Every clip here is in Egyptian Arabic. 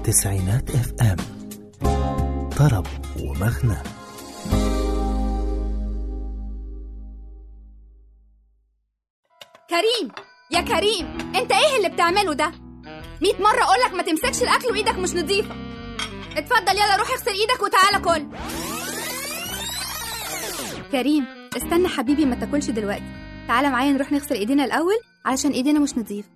تسعينات اف ام طرب ومغنى كريم يا كريم انت ايه اللي بتعمله ده مية مرة اقولك ما تمسكش الاكل وايدك مش نظيفة اتفضل يلا روح اغسل ايدك وتعالى كل كريم استنى حبيبي ما تاكلش دلوقتي تعالى معايا نروح نغسل ايدينا الاول علشان ايدينا مش نظيفة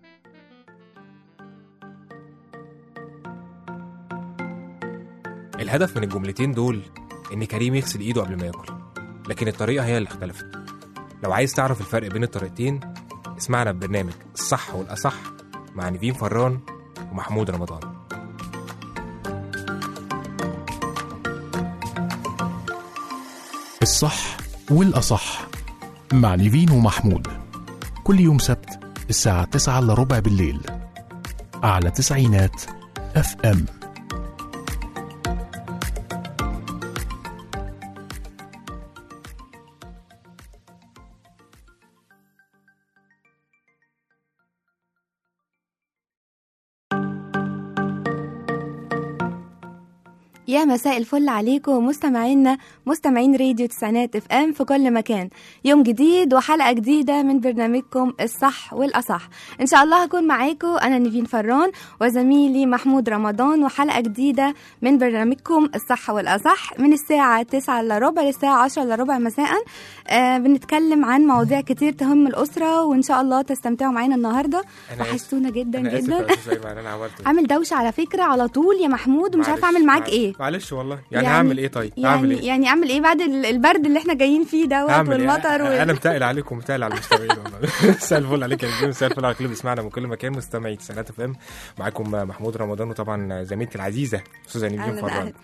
الهدف من الجملتين دول إن كريم يغسل إيده قبل ما ياكل لكن الطريقة هي اللي اختلفت لو عايز تعرف الفرق بين الطريقتين اسمعنا ببرنامج الصح والأصح مع نيفين فران ومحمود رمضان الصح والأصح مع نيفين ومحمود كل يوم سبت الساعة 9 إلا ربع بالليل على تسعينات اف ام يا مساء الفل عليكم مستمعينا مستمعين راديو تسعينات اف ام في كل مكان يوم جديد وحلقه جديده من برنامجكم الصح والاصح ان شاء الله هكون معاكم انا نيفين فران وزميلي محمود رمضان وحلقه جديده من برنامجكم الصح والاصح من الساعه 9 الا ربع للساعه 10 الا ربع مساء آه بنتكلم عن مواضيع كتير تهم الاسره وان شاء الله تستمتعوا معانا النهارده أنا آسف. وحشتونا جدا أنا آسف جدا يا أستاذ أيمن، أنا عملت عامل دوشه على فكره على طول يا محمود ومش عارفه اعمل معاك معلش- ايه معلش والله يعني, هعمل ايه طيب يعني هعمل ايه يعني اعمل ايه بعد ال- البرد اللي احنا جايين فيه دوت هعمل إيه؟ والمطر انا وال... متقل عليكم متقل على المستمعين والله مساء الفل عليك يا نجم مساء الفل على كل اللي بيسمعنا من كل مكان مستمعي تسعينات اف ام معاكم محمود رمضان وطبعا زميلتي العزيزه استاذه نيفين أهلاً، فران أهلاً.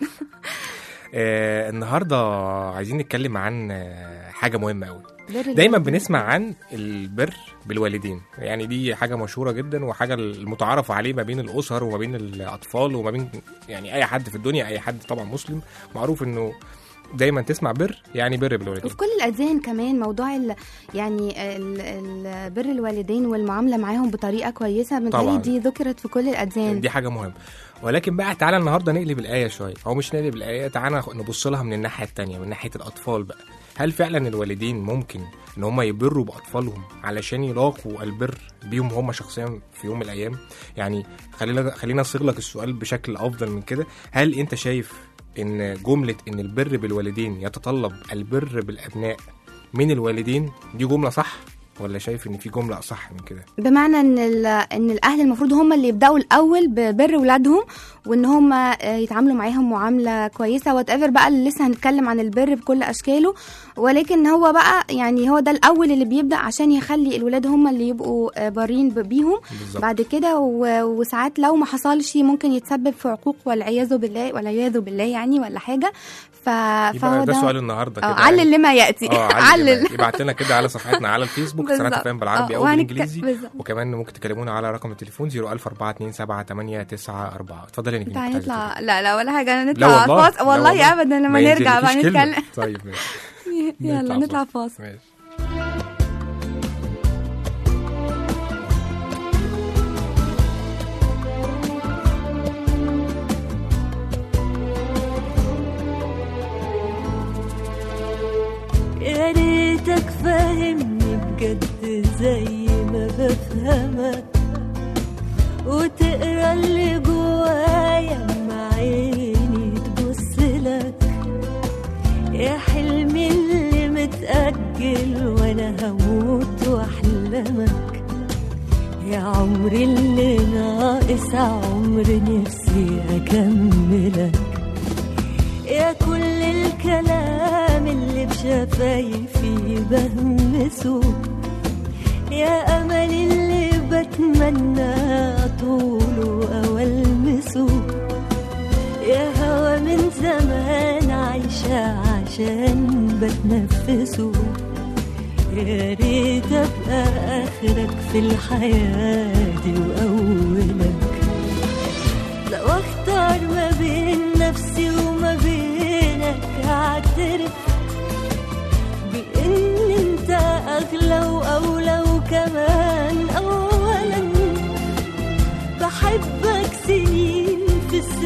آه النهارده عايزين نتكلم عن آه، حاجه مهمه قوي بر دايما الوالدين. بنسمع عن البر بالوالدين يعني دي حاجه مشهوره جدا وحاجه المتعارف عليه ما بين الاسر وما بين الاطفال وما بين يعني اي حد في الدنيا اي حد طبعا مسلم معروف انه دايما تسمع بر يعني بر بالوالدين وفي كل الاديان كمان موضوع ال... يعني ال... ال... بر الوالدين والمعامله معاهم بطريقه كويسه طبعاً. متهيألي دي ذكرت في كل الاديان دي حاجه مهمه ولكن بقى تعالى النهارده نقلب الايه شويه او مش نقلب الايه تعالى نبص لها من الناحيه التانية من ناحيه الاطفال بقى هل فعلا الوالدين ممكن ان هم يبروا باطفالهم علشان يلاقوا البر بيهم هم شخصيا في يوم من الايام يعني خلينا خلينا اصيغ لك السؤال بشكل افضل من كده هل انت شايف ان جمله ان البر بالوالدين يتطلب البر بالابناء من الوالدين دي جمله صح ولا شايف ان في جمله اصح من كده بمعنى ان ال... ان الاهل المفروض هم اللي يبداوا الاول ببر ولادهم وان هم آه، يتعاملوا معاهم معامله كويسه وات ايفر بقى اللي لسه هنتكلم عن البر بكل اشكاله ولكن هو بقى يعني هو ده الاول اللي بيبدا عشان يخلي الولاد هم اللي يبقوا آه، بارين ب- بيهم بالظبط بعد كده و- وساعات لو ما حصلش ممكن يتسبب في عقوق والعياذ بالله والعياذ بالله يعني ولا حاجه ف... يبقى فهو ده ده سؤال النهارده آه، كده علل يعني. لما ياتي اه علل علل ابعت لنا كده على صفحتنا على الفيسبوك سنة بالظبط. فاهم بالعربي آه، او وهنتك- بالانجليزي بالظبط. وكمان ممكن تكلمونا على رقم التليفون 004278994 اتفضلي يا نجم تعالى كنت عايزة نطلع لا لا ولا حاجه لا نطلع والله فاصل لا والله ابدا لما ما نرجع بقى ينزلكيش كلمة. نتكلم طيب ماشي يلا نطلع فاصل ماشي يا ريتك فاهمني بجد زي ما بفهمك وتقرا اللي جوايا مع عيني تبص لك يا حلمي اللي متأجل وانا هموت واحلمك يا عمري اللي ناقص عمر نفسي اكملك يا كل الكلام اللي بشفايفي بهمسه يا أمل اللي بتمنى طوله أو ألمسه يا هوا من زمان عايشة عشان بتنفسه يا ريت أبقى آخرك في الحياة دي وأولك لو اختار ما بين نفسي وما بينك اعترف بان انت اغلى واولى وكمان اولا بحبك سنين في السنين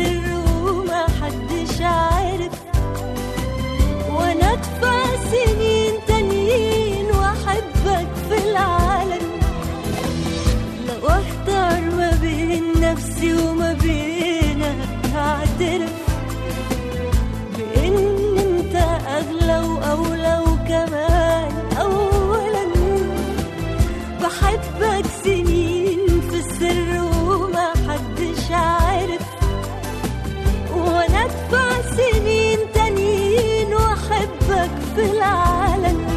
نفسي وما بينك هعترف بإن أنت أغلى وأولى وكمان أولا بحبك سنين في السر وما حدش عارف وأنا أدفع سنين تانيين وأحبك في العالم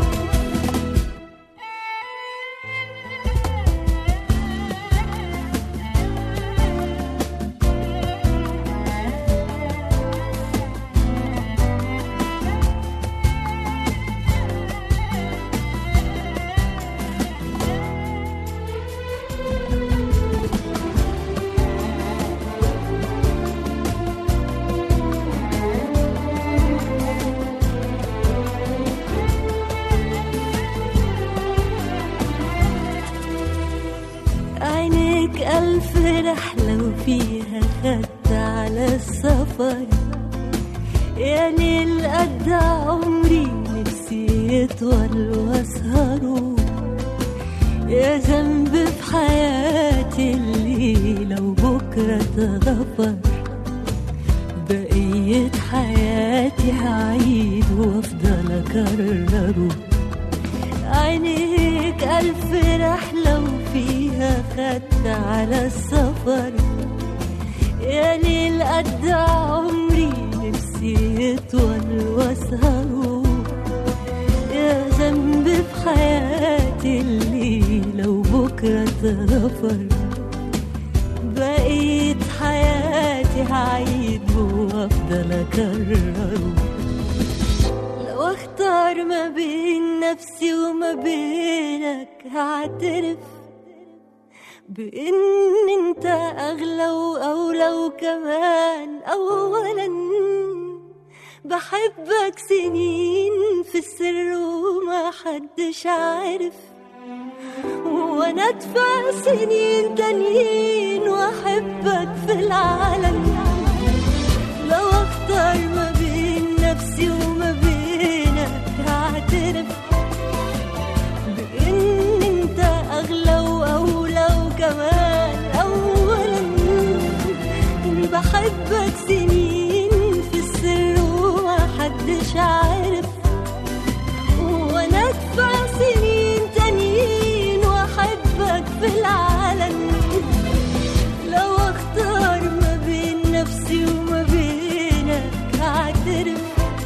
عينيك ألف رحلة وفيها خدت على السفر يا ليل قد عمري نفسي يطول واسهره يا ذنب في حياتي اللي لو بكرة اتغفر بقية حياتي هعيد وافضل اكرره عينيك ألف رحلة وفيها خدت على السفر يا ليل قد عمري نفسي يطول واسهره يا ذنب في حياتي اللي لو بكرة اتغفر بقيت حياتي هعيد وافضل اكرره لو اختار ما بين نفسي وما بينك هعترف بان انت اغلى واولى وكمان اولا بحبك سنين في السر وما حدش عارف وانا ادفع سنين تانيين واحبك في العالم لو اختار ما بين نفسي وما بينك هعترف بان انت اغلى واولى وكمان اولا بحبك سنين في السر ومحدش عارف وانا ادفع سنين تانيين واحبك في العالم لو اختار ما بين نفسي وما بينك هعترف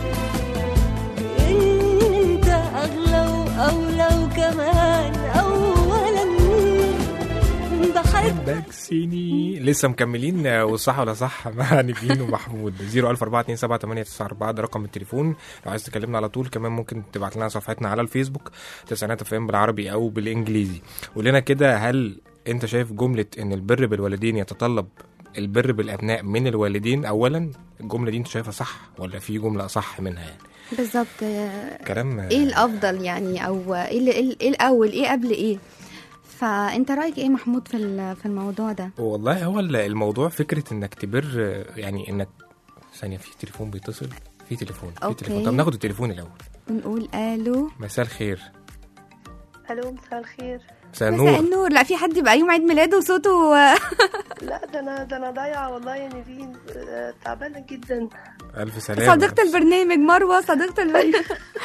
بان انت اغلى واولى وكمان اولا بحب بحبك سيني لسه مكملين آه، وصح ولا صح مع نيفين ومحمود 014278994 ده رقم التليفون لو عايز تكلمنا على طول كمان ممكن تبعت لنا صفحتنا على الفيسبوك تسعينات اف ام بالعربي او بالانجليزي قول لنا كده هل انت شايف جمله ان البر بالوالدين يتطلب البر بالابناء من الوالدين اولا الجمله دي انت شايفها صح ولا في جمله اصح منها يعني بالظبط آه، كلام آه، ايه الافضل يعني او ايه اللي- ايه إيه الاول ايه قبل ايه فانت رايك ايه محمود في ال- في الموضوع ده والله هو ال- الموضوع فكره انك تبر يعني انك ثانيه في تليفون بيتصل في تليفون في أوكي. تليفون طب ناخد التليفون الاول ونقول الو مساء الخير الو مساء الخير مساء مساء النور النور لا في حد يبقى يوم عيد ميلاده وصوته لا ده انا ده انا ضايعه والله يا نيفين آه، تعبانه جدا الف سلامه صديقة البرنامج مروة صديقة البرنامج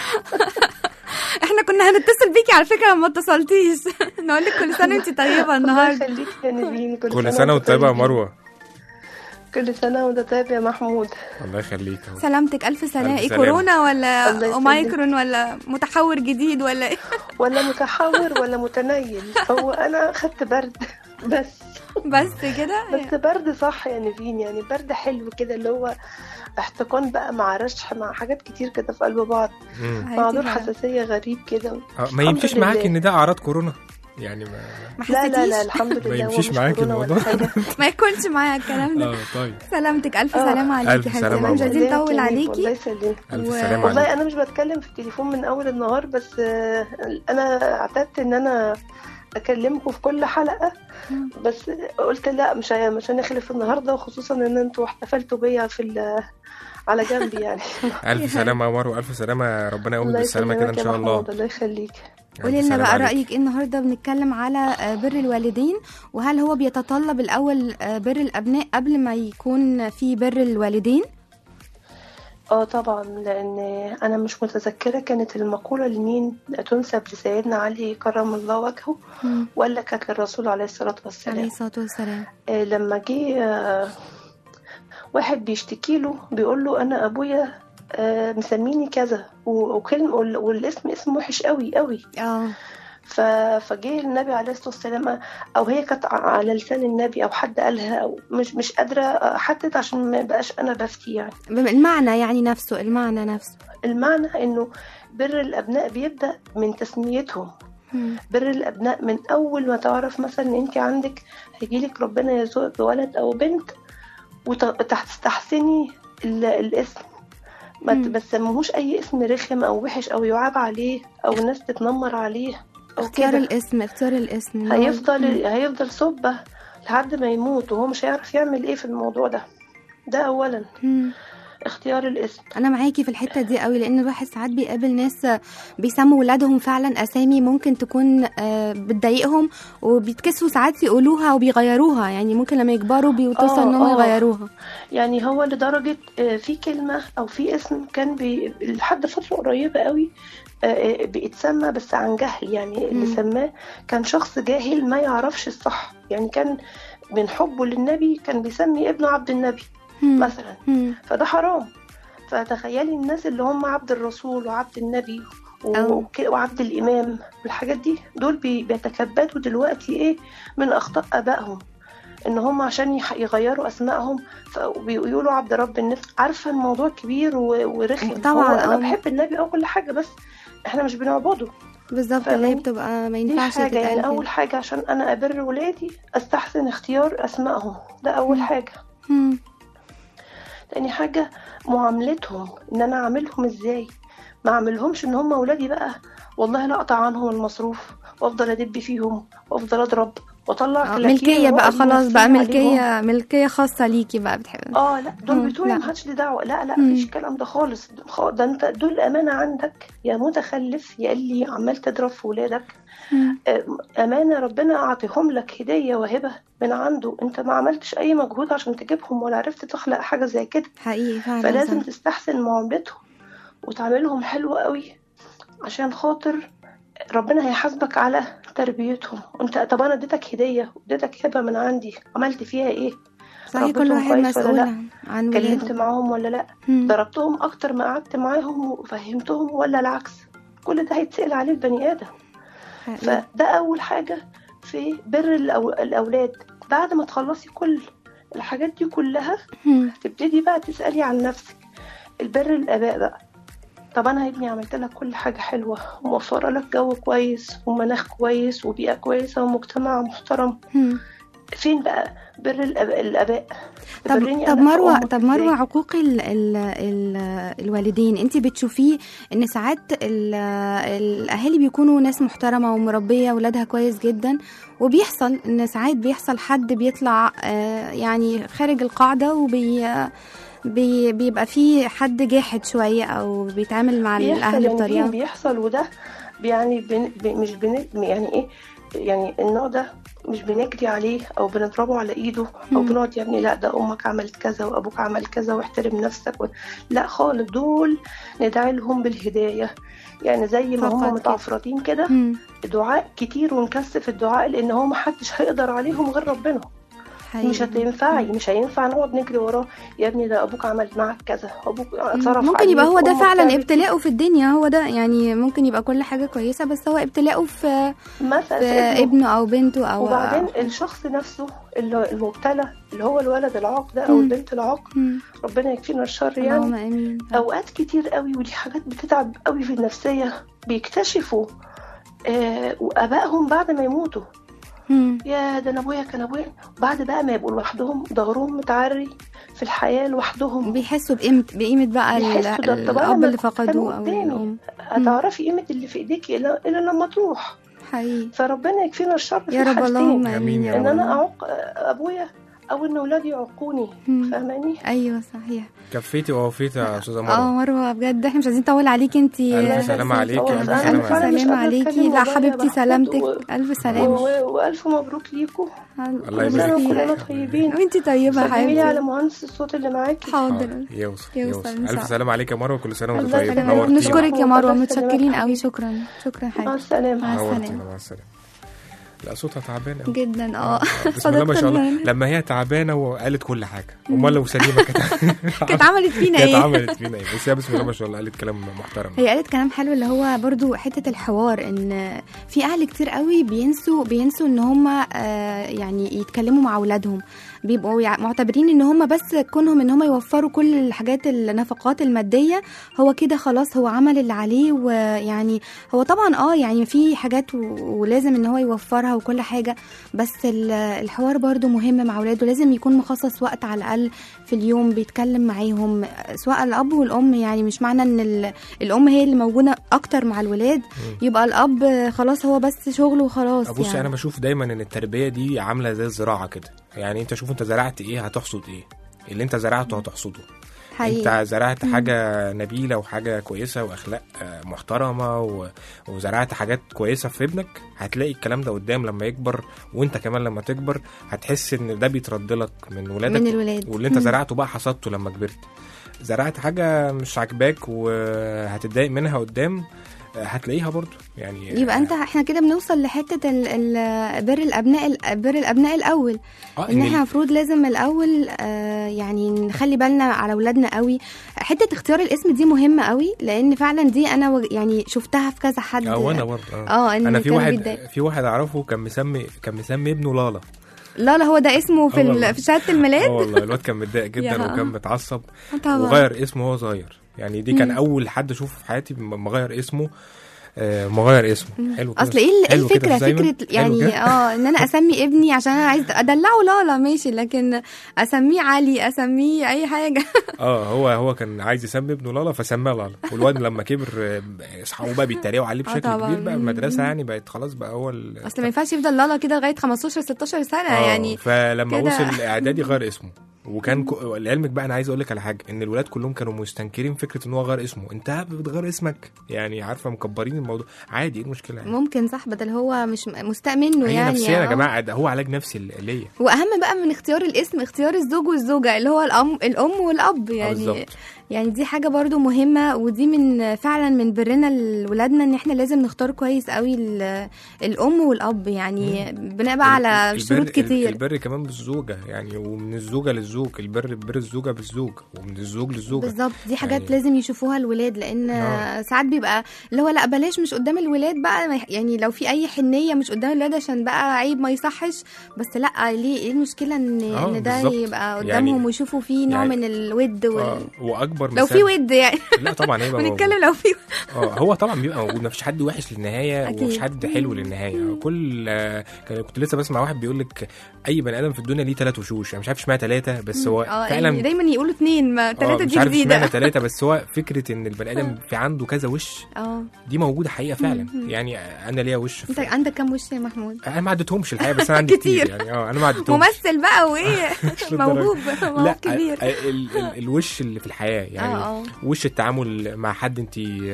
احنا كنا هنتصل بيكي على فكرة ما اتصلتيش نقول لك كل سنة وانت طيبة الله النهاردة يخليك يا نيفين كل سنه وانت طيبه يا مروه كل سنه وانت طيب يا محمود الله يخليك أهو. سلامتك ألف سلامة ألف ايه سلامة. كورونا الله ولا يسلمك. اومايكرون ولا متحور جديد ولا ايه ولا متحور ولا متنيل هو انا خدت برد بس بس كده بس برد صح يا نيفين يعني برد حلو كده اللي هو احتقان بقى مع رشح مع حاجات كتير كده في قلب بعض مم. مع دور هاتي بقى. حساسيه غريب كده آه، ما يمشيش الحمد معاك لله. ان ده اعراض كورونا يعني ما ما لا لا لا حسيتيش الحمد لله هو يمشيش مش معاكي كورونا ولا الموضوع. حاجة. ما يكونش معايا الكلام ده اه طيب سلامتك ألف آه. سلامة عليكي ألف حبيبتي سلامة مش عليك. عايزين نطول الله عليكي يسلمك الف و- سلامه والله عليك انا مش بتكلم في التليفون من اول النهار بس آه، انا اعتدت ان انا اكلمكم في كل حلقه مم. بس قلت لا مش هي- مش هنخلف النهارده وخصوصا ان انتوا احتفلتوا بيا في ال- على جنبي يعني الف سلامه يا مروه الف سلامه ربنا يقومك الله بالسلامه كده ان يسلمك يا شاء الله محمود الله يخليك قولي ألف لنا سلامة بقى عليك. رأيك ايه النهارده بنتكلم على آه، بر الوالدين وهل هو بيتطلب الأول آه، بر الأبناء قبل ما يكون في بر الوالدين؟ اه طبعا لان انا مش متذكره كانت المقوله لمين تنسب لسيدنا علي كرم الله وجهه مم. ولا كانت للرسول عليه الصلاه عليه والسلام الصلاة والسلام آه، لما جه آه، واحد بيشتكي له بيقول له انا ابويا آه، مسميني كذا و- وكلمه وال- والاسم اسم وحش قوي قوي اه ف- فجه النبي عليه الصلاه والسلام او هي كانت ع- على لسان النبي او حد قالها او مش مش قادره احدد عشان ما يبقاش انا بفتي يعني المعنى يعني نفسه المعنى نفسه المعنى انه بر الابناء بيبدا من تسميتهم مم. بر الابناء من اول ما تعرف مثلا ان انت عندك هيجيلك ربنا يرزقك بولد او بنت وتستحسني الاسم ما مم. ت- ما تسموهوش اي اسم رخم او وحش او يعاب عليه او الناس تتنمر عليه او اختيار كده الاسم اختيار الاسم إن هو- هيفضل مم. هيفضل سبة لحد ما يموت وهو مش هيعرف يعمل ايه في الموضوع ده ده اولا مم. اختيار الاسم انا معاكي في الحته دي قوي لان الواحد ساعات بيقابل ناس بيسموا ولادهم فعلا اسامي ممكن تكون آه، بتضايقهم وبيتكسفوا ساعات يقولوها وبيغيروها يعني ممكن لما يكبروا بيوصلوا آه، ان هم آه. يغيروها يعني هو لدرجة آه، في كلمة أو في اسم كان بي... لحد فترة قريبة قوي آه، آه، بيتسمى بس عن جهل يعني اللي مم. سماه كان شخص جاهل ما يعرفش الصح يعني كان من حبه للنبي كان بيسمي ابنه عبد النبي مم. مثلا مم. فده حرام فتخيلي الناس اللي هم عبد الرسول وعبد النبي و- أو. وك- وعبد الإمام والحاجات دي دول بي- بيتكبدوا دلوقتي إيه من أخطاء آبائهم إن هم عشان يح- يغيروا أسمائهم فبيقولوا عبد رب الناس عارفة الموضوع كبير و- ورخم طبعاً، هو أنا آه. بحب النبي أو كل حاجة بس إحنا مش بنعبده بالظبط اللي هي فاهماني؟ بتبقى ما دي ينفعش حاجة تتقال يعني كده. أول حاجة عشان أنا أبر ولادي أستحسن اختيار أسمائهم ده أول مم. حاجة مم. تاني حاجة معاملتهم ان انا اعاملهم ازاي ما اعملهمش ان هم ولادي بقى والله لا اقطع عنهم المصروف وافضل ادب فيهم وافضل اضرب واطلع آه، كلاكيع ملكيه بقى وأقعد خلاص بقى أمثل ملكيه عليهم. ملكيه خاصه ليكي بقى بتحب اه لا دول مم، بتوعي لا. ما حدش ليه دعوه لا لا مم. مفيش الكلام ده خالص خ- ده انت دول امانه عندك يا متخلف يا اللي عمال تضرب في ولادك مم. امانه ربنا اعطيهم لك هديه وهبه من عنده انت ما عملتش اي مجهود عشان تجيبهم ولا عرفت تخلق حاجه زي كده حقيقي فعلا فلازم صح. تستحسن معاملتهم وتعاملهم حلو قوي عشان خاطر ربنا هيحاسبك على تربيتهم انت طب انا اديتك هديه واديتك هبه من عندي عملت فيها ايه صحيح كل ربيتهم واحد كويس ولا مسؤول لا؟ عن- عن كلمت ولاده معاهم ولا لا مم. ضربتهم اكتر ما قعدت معاهم وفهمتهم ولا العكس كل ده هيتسأل عليه البني ادم حقيقي. فده اول حاجه في بر الأو- الاولاد بعد ما تخلصي كل الحاجات دي كلها مم. تبتدي بقى تسألي عن نفسك البر الآباء بقى طب أنا يا ابني عملت لك كل حاجة حلوة وموفرة لك جو كويس ومناخ كويس وبيئة كويسة ومجتمع محترم مم. فين بقى بر الآباء, الآباء طب تبريني طب أنا في مروه أمك طب مروه إزاي؟ عقوق ال ال ال الوالدين انت بتشوفيه ان ساعات ال- الاهالي بيكونوا ناس محترمه ومربيه ولادها كويس جدا وبيحصل ان ساعات بيحصل حد بيطلع آه، يعني خارج القاعده وبي بي بيبقى فيه حد جاحد شويه او بيتعامل مع بيحصل الاهل يعني بطريقه فين بيحصل وده يعني بن ب- مش بن يعني ايه يعني النوع ده مش بنجري عليه او بنضربه على ايده او مم. بنقعد يا ابني لا ده امك عملت كذا وابوك عمل كذا واحترم نفسك و... لا خالص دول ندعي لهم بالهدايه يعني زي ما فقط هم كده. متعفرطين كده مم. دعاء كتير ونكثف الدعاء لان هو محدش هيقدر عليهم غير ربنا حقيقي. مش هتنفعي مش هينفع نقعد نجري وراه يا ابني ده ابوك عمل معك كذا ابوك اتصرف ممكن يبقى عليك، هو ده أمك فعلا تعمل ابتلاءه في الدنيا هو ده يعني ممكن يبقى كل حاجه كويسه بس هو ابتلاءه في, مثلا في ابنه او بنته او وبعدين الشخص نفسه اللي المبتلى اللي هو الولد العاق ده او مم. البنت العاق مم. ربنا يكفينا الشر اللهم يعني امين اوقات كتير قوي ودي حاجات بتتعب قوي في النفسيه بيكتشفوا آه وابائهم بعد ما يموتوا مم. يا ده انا ابويا كان ابويا بعد بقى ما يبقوا لوحدهم ظهرهم متعري في الحياه لوحدهم بيحسوا بقيمة بقيمة بقى ال- بيحسوا ده طب أنا الأب ما اللي كانوا فقدوه أو قدامي. الأم هتعرفي قيمه اللي في ايديكي الا إلا لما تروح حقيقي فربنا يكفينا الشر في يا رب الحالتين. اللهم آمين امين يا يا ان رب انا اعوق ابويا او ان اولادي يعوقوني مم. فاهماني ايوه صحيح كفيتي ووفيتي يا استاذه اه مروه مروه بجد احنا مش عايزين نطول عليكي انت ألف سلامة عليكي، ألف أنا سلامة فعلاً عليكي. مش سلامة قادرة عليكي أتكلم لا والله يا حبيبتي محمود، سلامتك و- الف و- سلامه و- والف مبروك ليكم الله كل سنه يبارك فيك. وكلنا طيبين وانت طيبه يا سلمي لي على حبيبتي مهندس الصوت اللي معاكي حاضر حاضر. يوصل يوصل إن يوصل شاء الف سلام عليك يا مروه كل سنه وانت الله طيب يسلمك. نورتينا نشكرك يا مروه الله متشكرين يسلمك. قوي شكرا شكرا مع حبيبتي السلامه مع نورتينا السلامه مع السلامه لا صوتها تعبان قوي جدا اه بسم الله ما شاء الله صدقت لما هي تعبانه وقالت كل حاجه امال لو سليمه كانت كانت عملت فينا كانت ايه عملت فينا ايه بس هي بسم الله ما شاء الله قالت كلام محترم هي قالت كلام حلو اللي هو برضو حتة الحوار ان في اهل كتير قوي بينسوا بينسوا ان هم يعني يتكلموا مع اولادهم بيبقوا يع- معتبرين ان هم بس كونهم ان هم يوفروا كل الحاجات النفقات المادية هو كده خلاص هو عمل اللي عليه ويعني هو طبعا اه يعني في حاجات و- ولازم ان هو يوفرها وكل حاجة بس ال- الحوار برضو مهم مع اولاده لازم يكون مخصص وقت على الاقل في اليوم بيتكلم معاهم سواء الاب والام يعني مش معنى ان ال- الام هي اللي موجوده اكتر مع الولاد يبقى الاب خلاص هو بس شغله وخلاص بص يعني انا بشوف دايما ان التربيه دي عامله زي الزراعه كده يعني انت شوف انت زرعت ايه هتحصد ايه اللي انت زرعته هتحصده حقيقي انت زرعت حاجه نبيله وحاجه كويسه واخلاق آه، محترمه و... وزرعت حاجات كويسه في ابنك هتلاقي الكلام ده قدام لما يكبر وانت كمان لما تكبر هتحس ان ده بيترد لك من ولادك من الولاد واللي انت مم. زرعته بقى حصدته لما كبرت زرعت حاجه مش عاجباك وهتتضايق منها قدام آه، هتلاقيها برضو يعني يبقى انت احنا كده بنوصل لحته ال- ال- بر الابناء ال- بر الابناء الاول اه ان إن احنا المفروض لازم الاول آه يعني نخلي بالنا على اولادنا قوي حته اختيار الاسم دي مهمه قوي لان فعلا دي انا وج- يعني شفتها في كذا حد اه وانا برضه اه اه ان انا في كان واحد بيتضايق. في واحد اعرفه كان مسمي كان مسمي ابنه لالا لا لا هو ده اسمه في آه والله. ال- في شهاده الميلاد اه والله الواد كان متضايق جدا يا. وكان متعصب آه طبعا وغير اسمه وهو صغير يعني دي كان مم. اول حد اشوفه في حياتي م- مغير اسمه آه، مغير اسمه حلو كده اصل ايه ال- ايه حلو كده الفكره زي ما- فكره حلو يعني كده. اه ان انا اسمي ابني عشان انا عايز ادلعه لالا ماشي لكن اسميه علي اسميه اي حاجه اه هو هو كان عايز يسمي ابنه لالا فسماه لالا والواد لما كبر آه، اصحابه بقى بيتريقوا عليه آه بشكل طبعاً. كبير بقى المدرسه يعني بقت خلاص بقى هو ال- اصل ما ينفعش يفضل لالا كده لغايه 15 16 سنه آه، يعني فلما كده. وصل اعدادي غير اسمه وكان كو... لعلمك بقى انا عايز اقول لك على حاجه ان الولاد كلهم كانوا مستنكرين فكره ان هو غير اسمه انت بتغير اسمك يعني عارفه مكبرين الموضوع عادي ايه المشكله يعني ممكن صح بدل هو مش مستاء منه هي يعني نفسيه يا آه. جماعه ده هو علاج نفسي ل- ليا واهم بقى من اختيار الاسم اختيار الزوج والزوجه اللي هو الام الام والاب آه، يعني بالظبط يعني دي حاجه برضو مهمه ودي من فعلا من برنا لولادنا ان احنا لازم نختار كويس قوي ال- الام والاب يعني بناء بقى على البر- شروط ال- كتير البر كمان بالزوجه يعني ومن الزوجه للزوج البر بر الزوجه بالزوج ومن الزوج للزوجه بالظبط دي حاجات يعني- لازم يشوفوها الولاد لان آه. ساعات بيبقى اللي هو لا بلاش مش قدام الولاد بقى ما يح- يعني لو في اي حنيه مش قدام الولاد عشان بقى عيب ما يصحش بس لا ليه ايه المشكله ان آه، ان ده بالظبط. يبقى قدامهم يعني- ويشوفوا فيه نوع يعني- من الود وال... آه واكبر لو مثال في ود يعني لا طبعا هيبقى موجود. بنتكلم لو في اه هو طبعا بيبقى موجود مفيش حد وحش للنهايه أكيد. ومفيش حد حلو للنهايه كل آه، كان- كنت لسه بسمع واحد بيقول لك اي بني ادم في الدنيا ليه ثلاث وشوش انا مش عارف اشمعنى ثلاثه بس هو اه يعني فعلا دايما يقولوا اتنين ما آه، تلاته مش دي عارف اشمعنى جديده ثلاثه بس هو فكره ان البني ادم في عنده كذا وش اه دي موجوده حقيقه فعلا يعني انا ليا وش انت في عندك كام وش يا محمود انا ما عدتهمش الحقيقه بس انا عندي كتير كتير. يعني اه انا ما عدتهمش ممثل بقى وايه للدرجة. موهوب موهوب لا كبير ال- ال- ال- الوش اللي في الحياه يعني اه اه وش التعامل مع حد انت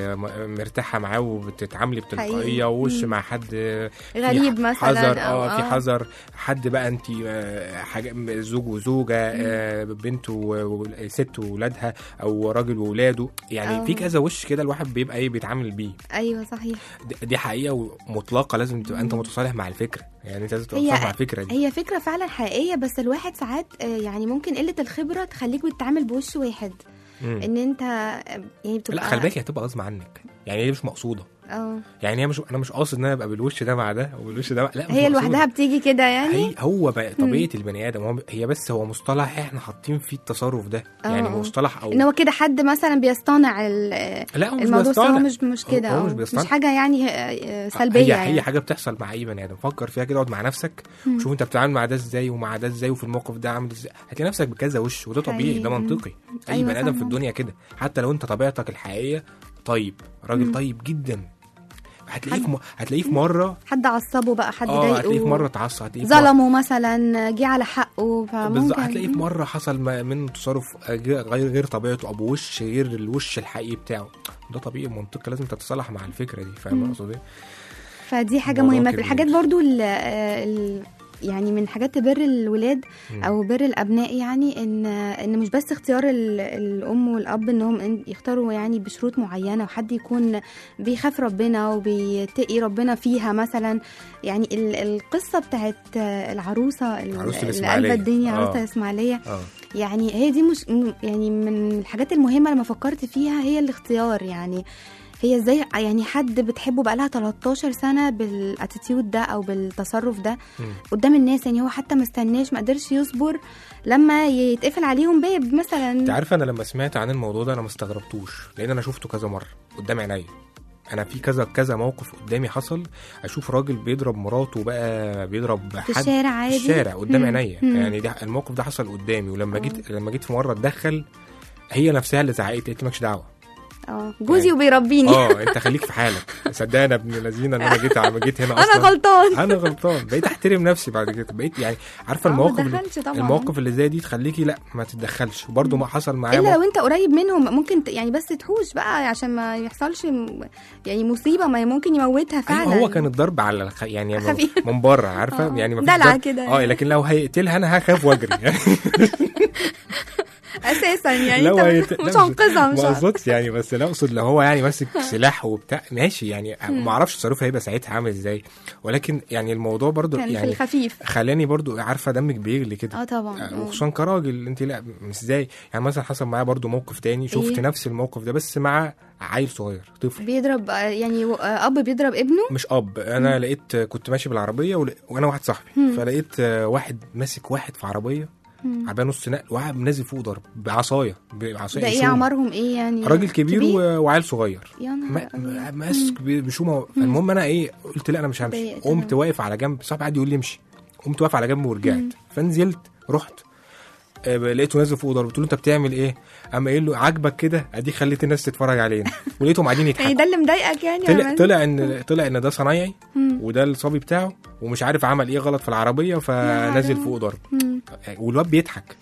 مرتاحه معاه وبتتعاملي بتلقائيه حقيقي. وش مم. مع حد في غريب مثلا حذر أو اه في حذر حد بقى انت آه، حاجه زوج وزوجه آه، بنت و- و- ست وولادها او راجل وولاده يعني آه. في كذا وش كده الواحد بيبقى ايه بيتعامل بيه ايوه صحيح دي- دي حقيقه مطلقه لازم تبقى انت متصالح مع الفكره يعني انت لازم تبقى هي- متصالح مع الفكره دي هي فكرة فعلا حقيقية بس الواحد ساعات آه، يعني ممكن قلة الخبرة تخليك بتتعامل بوش واحد مم. ان انت آه، يعني بتبقى لا خلي بالك هي هتبقى غصب عنك يعني هي مش مقصوده اه يعني هي مش انا مش قاصد ان انا ابقى بالوش ده مع ده وبالوش ده مع... لا مش هي مقصودة. لوحدها بتيجي كده يعني هي هو بقى طبيعه البني ادم هو هي بس هو مصطلح احنا حاطين فيه التصرف ده آه، يعني آه. مصطلح او ان هو كده حد مثلا بيصطنع ال- آه، لا هو مش الموضوع بس هو بيصطنع. مش مش كده هو آه، مش مش بيصطنع. حاجة يعني آه، آه، سلبية هي يعني هي حاجه بتحصل مع اي بني ادم فكر فيها كده اقعد مع نفسك مم. شوف انت بتتعامل مع ده ازاي ومع ده ازاي وفي الموقف ده عامل ازاي هتلاقي نفسك بكذا وش وده طبيعي ده حقيقي. منطقي اي أيوة بني ادم في فاهمة. الدنيا كده حتى لو انت طبيعتك الحقيقيه طيب راجل مم. طيب جدا هتلاقيه في حد- م... هتلاقيه في مره حد عصبه بقى حد اه هتلاقيه في ضايقه مره اتعصب هتلاقيه في مرة- ظلمه مثلا جه على حقه بالظبط فممكن هتلاقيه في مره حصل ما- منه تصرف غير غير طبيعته او بوش غير الوش الحقيقي بتاعه ده طبيعي منطقي لازم تتصالح مع الفكره دي فاهم مم. اقصد ايه؟ فدي حاجه موضوع مهمه في كبير. الحاجات برضو ال ال يعني من حاجات تبر الولاد مم. او بر الابناء يعني ان ان مش بس اختيار ال- الام والاب انهم إن- يختاروا يعني بشروط معينه وحد يكون بيخاف ربنا وبيتقي ربنا فيها مثلا يعني ال- القصه بتاعت العروسه ال- عروسة اللي الإسماعيلية. قلبت الدنيا آه. عروسه الاسماعيليه اه يعني هي دي مش م- يعني من الحاجات المهمه لما فكرت فيها هي الاختيار يعني هي ازاي يعني حد بتحبه بقالها 13 سنه بالاتيتيود ده او بالتصرف ده مم. قدام الناس يعني هو حتى ما استناش ما قدرش يصبر لما يتقفل عليهم باب انت مثلا عارفه انا لما سمعت عن الموضوع ده انا ما استغربتوش لان انا شفته كذا مره قدام عينيا انا في كذا كذا موقف قدامي حصل اشوف راجل بيضرب مراته بقى بيضرب في حد الشارع في عادي الشارع قدام مم. عينيا مم. يعني ده الموقف ده حصل قدامي ولما آه. جيت لما جيت في مره اتدخل هي نفسها اللي زعقت قالت لي مالكش دعوه اه جوزي يعني- وبيربيني اه انت خليك في حالك صدقني ابن الذين ان انا جيت عم جيت هنا انا اصلا غلطان انا غلطان بقيت احترم نفسي بعد كده بقيت يعني عارفه آه، ما المواقف اللي تدخلش طبعا. المواقف اللي زي دي تخليكي لا ما تتدخلش وبرده ما حصل معايا الا موقف- لو انت قريب منهم ممكن ت- يعني بس تحوش بقى عشان ما يحصلش م- يعني مصيبه ما ممكن يموتها فعلا ايوه هو كان الضرب على الخ... يعني من- خفيف. من بره عارفه آه. يعني ما فيش دلع ضرب. كده اه يعني. لكن لو هيقتلها انا هخاف واجري يعني اساسا يعني لو انت هيت- مش لا، هنقذها مش ما عارفة. اقصدش يعني بس لا اقصد لو هو يعني ماسك سلاح وبتاع ماشي يعني ما اعرفش تصرفه هيبقى ساعتها عامل ازاي ولكن يعني الموضوع برضو كان في يعني الخفيف خلاني برضو عارفه دمك بيغلي كده اه طبعا آه، آه. وخصوصا كراجل انت لا مش ازاي يعني مثلا حصل معايا برضو موقف تاني شفت إيه؟ نفس الموقف ده بس مع عيل صغير طفل بيضرب آه، يعني و- آه، اب بيضرب ابنه مش اب انا لقيت كنت ماشي بالعربيه ول- وانا واحد صاحبي مم. فلقيت آه، واحد ماسك واحد في عربيه مم. عربيه نص نقل وقاعد نازل فوق ضرب بعصايه بعصايه ده ايه بشومة. اعمارهم ايه يعني راجل كبير, و- وعيل صغير يا ما- نهار ما- أبيض. ماسك ب- بشومه المهم انا ايه قلت لا انا مش همشي اتضايقت قمت أنا. واقف على جنب صاحبي قعد يقول لي امشي قمت واقف على جنب ورجعت مم. فنزلت رحت آه، لقيته نازل فوق ضرب قلت له انت بتعمل ايه؟ قام قايل له عاجبك كده اديك خليت الناس تتفرج علينا ولقيتهم قاعدين يعني يضحكوا ده اللي مضايقك يعني يا طلع مان؟ طلع ان طلع ان ده صنايعي مم. وده الصبي بتاعه ومش عارف عمل ايه غلط في العربيه فنازل حرام. فوق ضرب مم. والواد بيضحك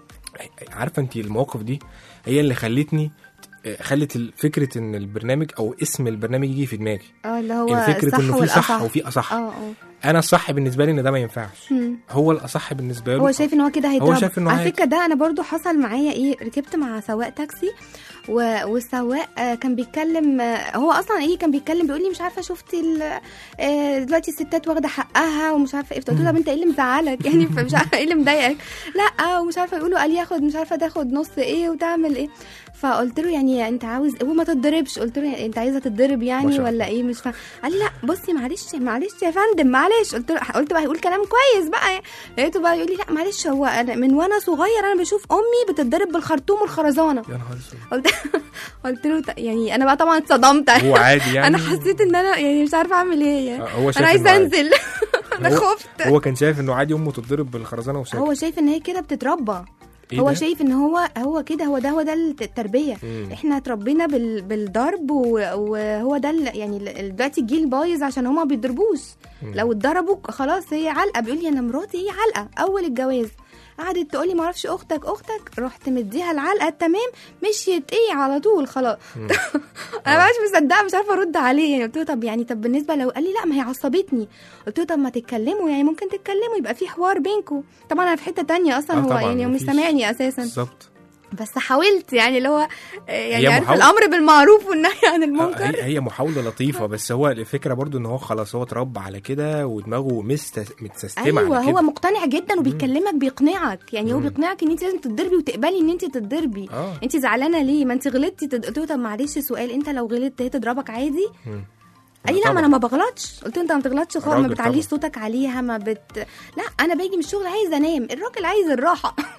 عارفه انت المواقف دي هي اللي خلتني خلت فكره ان البرنامج او اسم البرنامج يجي في دماغي اه اللي هو الفكره الصح انه في صح والأصح. وفي اصح اه اه انا الصح بالنسبه لي ان ده ما ينفعش مم. هو الاصح بالنسبه له هو شايف ان هو كده هيضرب شايف إنه على عادي. فكره ده انا برضو حصل معايا ايه ركبت مع سواق تاكسي و... والسواق آه، كان بيتكلم آه، هو اصلا ايه كان بيتكلم بيقول لي مش عارفه شفتي ال- آه، دلوقتي الستات واخده حقها ومش عارفه ايه فقلت له طب انت ايه اللي مزعلك يعني فمش عارفه ايه اللي مضايقك لا ومش عارفه يقولوا قال ياخد مش عارفه تاخد نص ايه وتعمل ايه فقلت له يعني انت عاوز هو ما تتضربش قلت له يعني انت عايزه تتضرب ما يعني شاء ولا ايه مش فاهم قال لي لا بصي معلش معلش يا فندم معلش قلت له قلت بقى هيقول كلام كويس بقى لقيته بقى يقول لي لا معلش هو أنا من وانا صغير انا بشوف امي بتتضرب بالخرطوم والخرزانه يا نهار اسود قلت قلت له ط- يعني انا بقى طبعا اتصدمت هو عادي يعني انا حسيت ان انا يعني مش عارفه اعمل ايه يعني آه، هو شايف انا عايزه إنه عادي. انزل انا هو- خفت هو كان شايف انه عادي امه تتضرب بالخرزانه وساكت هو شايف ان هي كده بتتربى إيه هو ده؟ شايف ان هو هو كده هو ده هو ده الت- التربيه مم. احنا اتربينا بال بالضرب و- وهو ده ال- يعني ال- دلوقتي الجيل بايظ عشان هما ما بيضربوش مم. لو اتضربوا خلاص هي علقه بيقول لي انا مراتي هي علقه اول الجواز قعدت تقول لي ما اعرفش اختك اختك رحت مديها العلقه التمام مشيت ايه على طول خلاص مم. انا مش مصدقه مش عارفه ارد عليه يعني قلت له طب يعني طب بالنسبه لو قال لي لا ما هي عصبتني قلت له طب ما تتكلموا يعني ممكن تتكلموا يبقى في حوار بينكم طبعا انا في حته تانية اصلا آه هو طبعاً، يعني هو مش مفيش. سامعني اساسا بالظبط بس حاولت يعني اللي هو آه، يعني هي عارف محاولة. الامر بالمعروف والنهي عن آه، المنكر هي هي محاوله لطيفه بس هو الفكره برضو ان هو خلاص هو اتربى على كده ودماغه مست... متسيستمه ايوه على كده هو مقتنع جدا وبيكلمك بيقنعك يعني هو مم. بيقنعك ان انت لازم تتضربي وتقبلي ان انت تتضربي اه انت زعلانه ليه ما انت غلطتي تد- قلت له طب معلش سؤال انت لو غلطت هي تضربك عادي مم. قال لي لا ما طبعاً. انا ما بغلطش قلت له انت ما بتغلطش خالص ما راجل بتعليش طبعاً. صوتك عليها ما بت لا انا باجي من الشغل عايزه انام الراجل عايز الراحه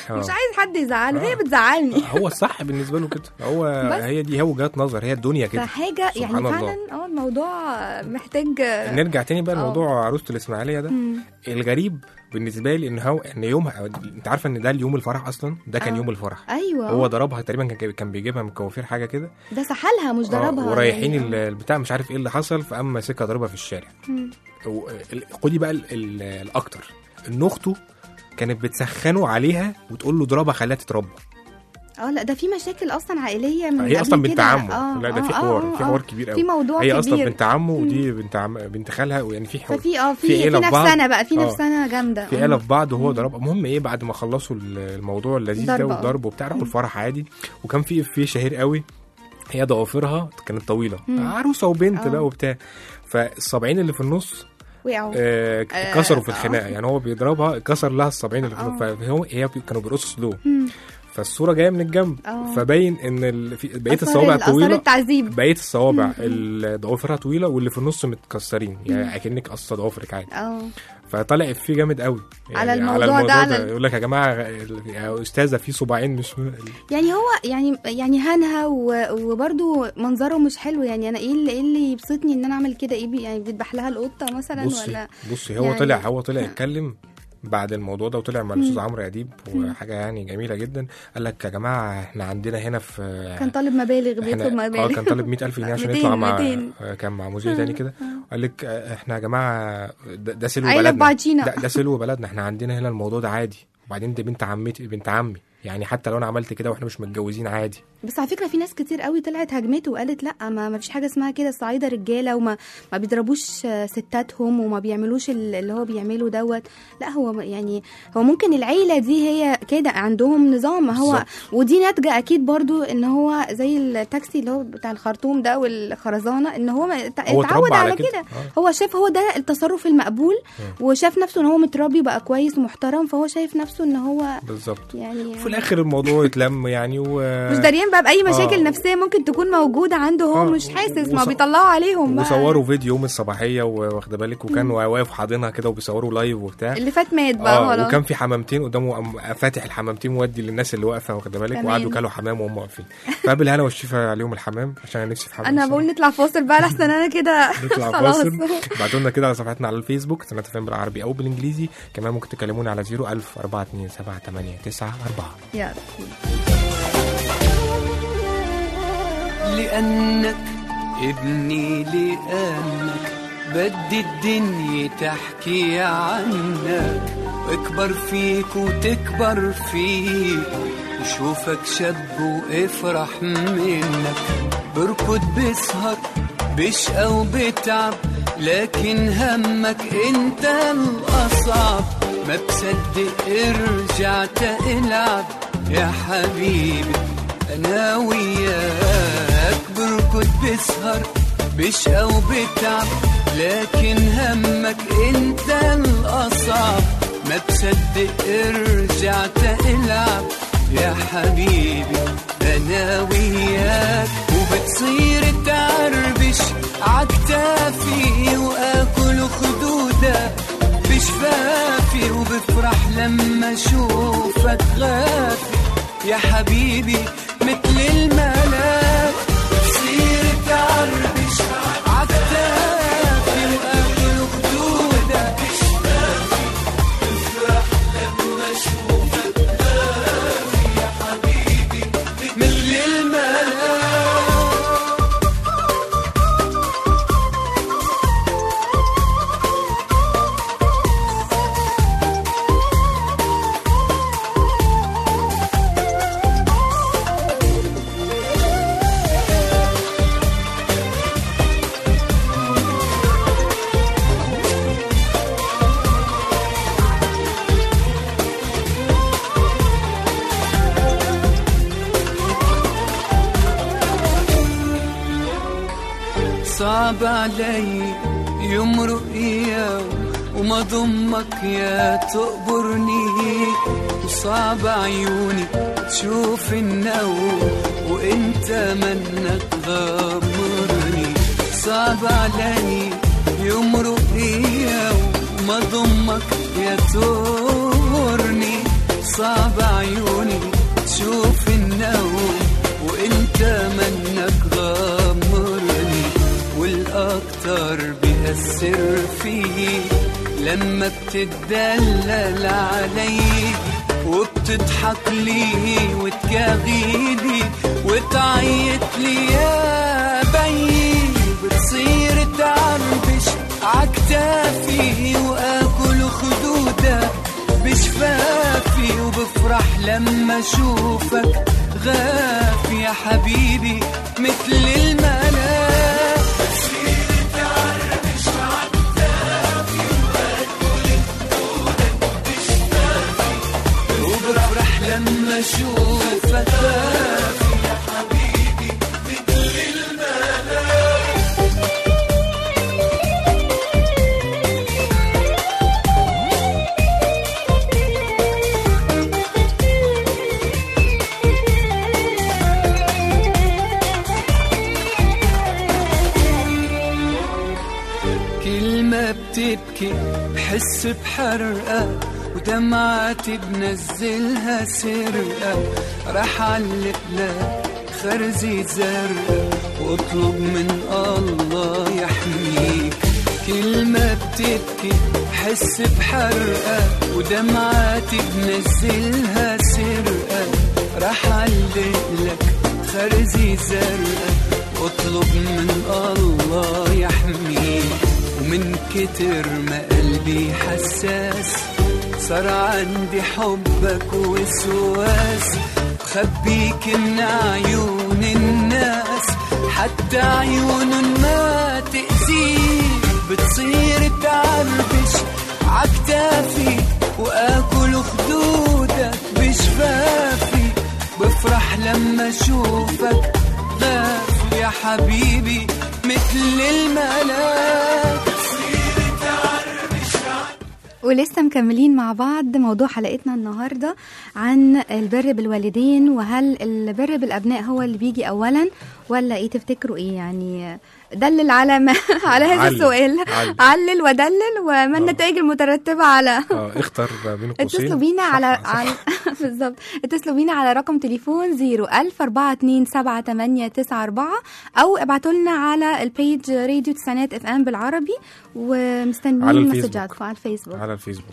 آه. مش عايز حد يزعله هي آه. بتزعلني هو الصح بالنسبه له كده هو بس. هي دي هي وجهات نظر هي الدنيا كده فحاجه يعني سبحان الله. فعلا اه الموضوع محتاج نرجع تاني بقى آه. لموضوع عروسه الاسماعيليه ده مم. الغريب بالنسبه لي ان هو ان يومها انت عارفه ان ده اليوم الفرح اصلا ده كان آه. يوم الفرح ايوه هو ضربها تقريبا كان كان بيجيبها من كوافير حاجه كده ده سحلها مش آه، ضربها ورايحين يعني. ال- البتاع مش عارف ايه اللي حصل فقام ماسكها ضربها في الشارع مم. و- ال- خدي بقى ال- ال- الاكتر ان اخته كانت بتسخنه عليها وتقول له اضربها خليها تتربى اه لا ده في مشاكل اصلا عائليه من هي قبل اصلا بنت كده. عمه آه، لا ده آه، في آه، حوار آه، في آه. حوار كبير في قوي موضوع هي كبير اصلا بنت عمه ودي بنت عم بنت خالها ويعني في حوار ففي اه في في في, عيلة في بعض. نفسنا بقى في آه. نفسنا جامده في آلة في بعض وهو ضرب المهم ايه بعد ما خلصوا ال- الموضوع اللذيذ ده ضرب، آه. والضرب وبتاع راحوا الفرح عادي وكان في افيه شهير قوي هي ضوافرها كانت طويله مم. عروسه وبنت آه. بقى وبتاع فالصابعين اللي في النص وقعوا آه آه، كسروا في آه. الخناقه يعني هو بيضربها كسر لها الصابعين اللي في النص آه. فهو هي بي- كانوا بيرقصوا سلو مم. فالصوره جايه من الجنب آه. فباين ان ال... في بقيه أثر الصوابع ال- آثار طويله التعذيب بقيه الصوابع ال- ضوافرها طويله واللي في النص متكسرين يعني اكنك قصه ضوافرك عادي اه فطلع فيه جامد قوي على الموضوع ده، على ال- يقول لك يا جماعه يا استاذه في صباعين مش يعني هو يعني يعني هانها و- وبرده منظره مش حلو يعني انا ايه اللي ايه اللي يبسطني ان انا اعمل كده ايه بي- يعني بتذبح لها القطه مثلا بصي ولا بصي هو يعني- طلع هو طلع يتكلم بعد الموضوع ده وطلع مع مم. الاستاذ عمرو اديب وحاجه يعني جميله جدا قال لك يا جماعه احنا عندنا هنا في كان طالب مبالغ بيطلب احنا اه مبالغ كان طالب 100000 جنيه عشان 200 يطلع مع 200. آه، كان مع مذيع تاني كده قال لك آه، احنا يا جماعه ده, ده سلو عيلة بلدنا بعضينا. ده, ده سلو بلدنا احنا عندنا هنا الموضوع ده عادي وبعدين دي بنت عمتي بنت عمي يعني حتى لو انا عملت كده واحنا مش متجوزين عادي بس على فكره في ناس كتير قوي طلعت هجمته وقالت لا ما, ما فيش حاجه اسمها كده الصعايده رجاله وما ما بيضربوش آه، ستاتهم وما بيعملوش ال- اللي هو بيعمله دوت لا هو يعني هو ممكن العيله دي هي كده عندهم نظام ما هو بالظبط. ودي ناتجه اكيد برضو ان هو زي التاكسي اللي هو بتاع الخرطوم ده والخرزانه ان هو ما- ات- هو اتعود اتربى على على كده. كده آه. هو شاف هو ده التصرف المقبول وشاف نفسه ان هو متربي بقى كويس ومحترم فهو شايف نفسه ان هو بالظبط يعني وفي الاخر الموضوع اتلم يعني و مش داريان بقى باي مشاكل آه. نفسيه ممكن تكون موجوده عنده هو آه، مش حاسس ما وص- بيطلعوا عليهم بقى. وصوروا فيديو يوم الصباحيه واخده بالك وكان واقف حاضنها كده وبيصوروا لايف وبتاع اللي فات مات بقى اه خلاص وكان في حمامتين قدامه قام فاتح الحمامتين مودي للناس اللي واقفه واخده بالك كمان. وقعدوا كلوا حمام وهم واقفين فقابل هنا والشفا عليهم الحمام عشان انا نفسي في حمام انا الصراحة. بقول نطلع فاصل بقى لحسن انا كده نطلع خلاص فاصل ابعتوا لنا كده على صفحتنا على الفيسبوك سنة فين بالعربي او بالانجليزي كمان ممكن تكلمونا على 01000 427 يلا لأنك ابني لأنك بدي الدنيا تحكي عنك اكبر فيك وتكبر فيك وشوفك شاب وافرح منك بركض بسهر بشقى وبتعب لكن همك انت الأصعب ما بصدق رجعت العب يا حبيبي انا وياك بركض بسهر بشقى وبتعب لكن همك انت الاصعب ما بصدق رجعت العب يا حبيبي انا وياك وبتصير تعربش عكتافي واكل خدودك بشفافي وبفرح لما اشوفك غافي يا حبيبي مثل الملاك بصير تعربش عكتافي واكل خدودك بشفافي بفرح لما اشوفك غافي يا حبيبي مثل الملاك صعب علي يمرق اياه وما ضمك يا تقبرني وصعب عيوني تشوف النوم وانت منك غامرني صعب علي يمرق اياه وما ضمك يا تقبرني صعب عيوني فيه لما بتدلل علي وبتضحك لي وتكاغيلي وتعيط لي يا بي بتصير تعربش عكتافي واكل خدودك بشفافي وبفرح لما اشوفك غافي يا حبيبي مثل الملاك وبفرح لما اشوفك غافي يا حبيبي مثل الملاك كلمة بتبكي بحس بحرقة ودمعتي بنزلها سرقة راح علق لك خرزي زرقاء واطلب من الله يحميك كلمة بتبكي بحس بحرقة ودمعتي بنزلها سرقة راح علق لك خرزي زرقاء واطلب من الله يحميك ومن كتر ما قلبي حساس صار عندي حبك وسواس بخبيك من عيون الناس حتى عيونن ما تأذيك بتصير تعربش عكتافي واكل خدودك بشفافي بفرح لما اشوفك غافي يا حبيبي مثل الملاك ولسه مكملين مع بعض موضوع حلقتنا النهارده عن البر بالوالدين وهل البر بالابناء هو اللي بيجي اولا ولا ايه تفتكروا ايه يعني دلل على ما على هذا علل. السؤال علل. علل ودلل وما آه. النتائج المترتبه على اه اختر بين قوسين اتصلوا بينا صح، على صح. على بالظبط اتصلوا بينا على رقم تليفون 010427894 او ابعتوا لنا على البيج راديو تسعينات اف ام بالعربي على ومستنيين الفيسبوك. مسجاتكم على الفيسبوك على الفيسبوك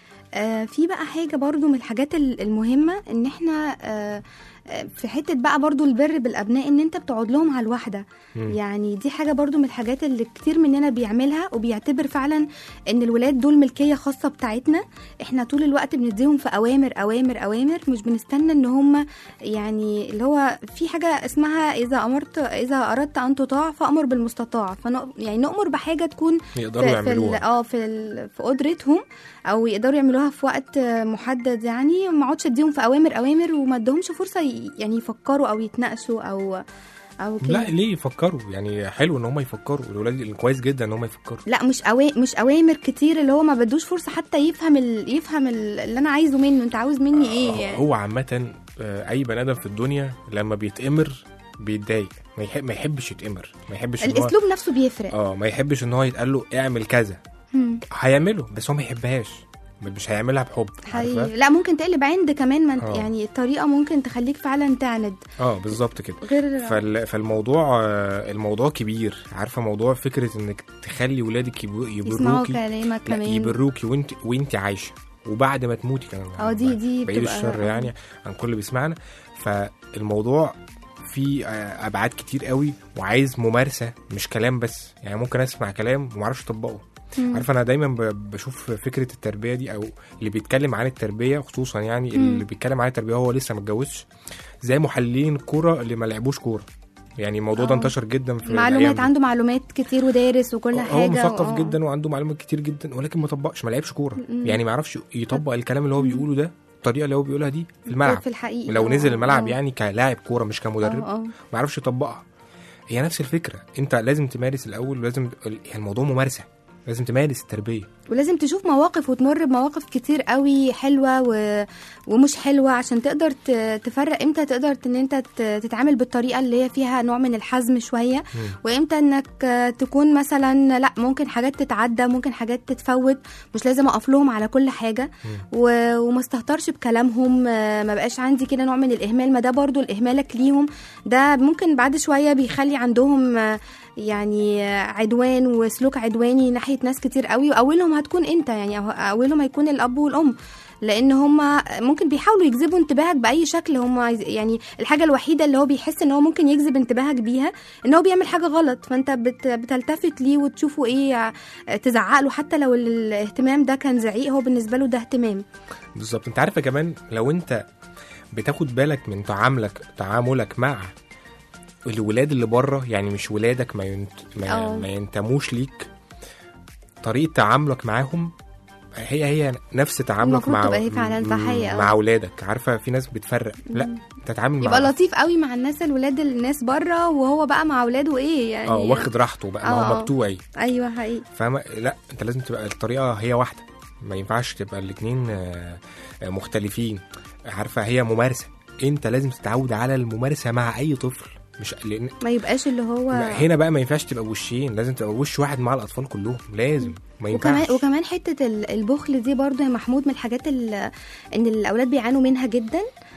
آه، في بقى حاجة برضو من الحاجات ال- المهمة ان احنا آه، آه، في حتة بقى برضو البر بالأبناء ان انت بتقعد لهم على الواحدة مم. يعني دي حاجة برضو من الحاجات اللي كتير مننا بيعملها وبيعتبر فعلا ان الولاد دول ملكية خاصة بتاعتنا احنا طول الوقت بنديهم في أوامر أوامر أوامر مش بنستنى ان هم يعني اللي هو في حاجة اسمها إذا أمرت إذا أردت أن تطاع فأمر بالمستطاع فن يعني نؤمر بحاجة تكون يقدروا في, في ال- يعملوها اه في ال- في قدرتهم او يقدروا يعملوها في وقت آه، محدد يعني ما اقعدش اديهم في اوامر اوامر وما ادهمش فرصه ي- يعني يفكروا او يتناقشوا او او كده لا ليه يفكروا يعني حلو ان هم يفكروا الولاد كويس جدا ان هم يفكروا لا مش أوا... مش اوامر كتير اللي هو ما بدوش فرصه حتى يفهم ال... يفهم ال... اللي انا عايزه منه انت عاوز مني ايه آه، يعني هو عامة آه، أي بني آدم في الدنيا لما بيتأمر بيتضايق ما, يحب ما يحبش يتأمر ما يحبش إن هو الاسلوب نفسه بيفرق اه ما يحبش ان هو يتقال له اعمل كذا مم. هيعمله بس هو ما يحبهاش مش هيعملها بحب عارفة؟ حقيقي. لا ممكن تقلب عند كمان ما انت آه. يعني الطريقه ممكن تخليك فعلا تعند اه بالظبط كده غير فال... فالموضوع آه، الموضوع كبير عارفه موضوع فكره انك تخلي ولادك يبو- يسمعوا يبروكي كلامك لا كمان يبروكي وانت وانت عايشه وبعد ما تموتي كمان اه دي- دي بعيد بتبقى- الشر يعني عن كل اللي بيسمعنا فالموضوع فيه آه، ابعاد كتير قوي وعايز ممارسه مش كلام بس يعني ممكن اسمع كلام وما اعرفش اطبقه مم. عارفه انا دايما ب- بشوف فكره التربيه دي او اللي بيتكلم عن التربيه خصوصا يعني اللي بيتكلم عن التربيه وهو لسه ما اتجوزش زي محللين كوره اللي ما لعبوش كوره يعني الموضوع ده آه. انتشر جدا في الأيام معلومات دي. عنده معلومات كتير ودارس وكل هو حاجه مثقف آه. جدا وعنده معلومات كتير جدا ولكن ما طبقش ما لعبش كوره مم. يعني ما يعرفش يطبق الكلام اللي هو بيقوله ده الطريقه اللي هو بيقولها دي في الملعب في الحقيقه لو آه، نزل الملعب آه. يعني كلاعب كوره مش كمدرب اه اه ما يعرفش يطبقها هي نفس الفكره انت لازم تمارس الاول ولازم يعني الموضوع ممارسه لازم تمارس التربيه ولازم تشوف مواقف وتمر بمواقف كتير قوي حلوه و... ومش حلوه عشان تقدر ت... تفرق امتى تقدر ان انت ت... تتعامل بالطريقه اللي هي فيها نوع من الحزم شويه وامتى انك تكون مثلا لا ممكن حاجات تتعدى ممكن حاجات تتفوت مش لازم اقف لهم على كل حاجه و... وما استهترش بكلامهم آه، ما بقاش عندي كده نوع من الاهمال ما ده برضو الاهمالك ليهم ده ممكن بعد شويه بيخلي عندهم آه، يعني آه، عدوان وسلوك عدواني ناحيه ناحيه ناس كتير قوي واولهم هتكون انت يعني أو- اولهم هيكون الاب والام لان هم ممكن بيحاولوا يجذبوا انتباهك باي شكل هم عايز يعني الحاجه الوحيده اللي هو بيحس ان هو ممكن يجذب انتباهك بيها ان هو بيعمل حاجه غلط فانت بت بتلتفت ليه وتشوفه ايه تزعق له حتى لو الاهتمام ده كان زعيق هو بالنسبه له ده اهتمام بالظبط انت عارفه كمان لو انت بتاخد بالك من تعاملك تعاملك مع الولاد اللي بره يعني مش ولادك ما ينت... ما, اه. ما ينتموش ليك طريقه تعاملك معاهم هي هي نفس تعاملك المفروض مع تبقى هي فعلا صح، هي اه. مع اولادك عارفه في ناس بتفرق لا تتعامل مع يبقى لطيف قوي مع الناس الولاد الناس بره وهو بقى مع اولاده ايه يعني اه واخد راحته بقى ما اه. هو بتوعي ايوه حقيقي فاهمة لا انت لازم تبقى الطريقة هي واحدة ما ينفعش تبقى الاتنين آه، آه، مختلفين عارفة هي ممارسة انت لازم تتعود على الممارسة مع اي طفل مش لان ما يبقاش اللي هو هنا بقى ما ينفعش تبقى وشين لازم تبقى وش واحد مع الاطفال كلهم لازم ما ينفعش وكمان وكمان حته ال- البخل دي برضو يا محمود من الحاجات ال- ان الاولاد بيعانوا منها جدا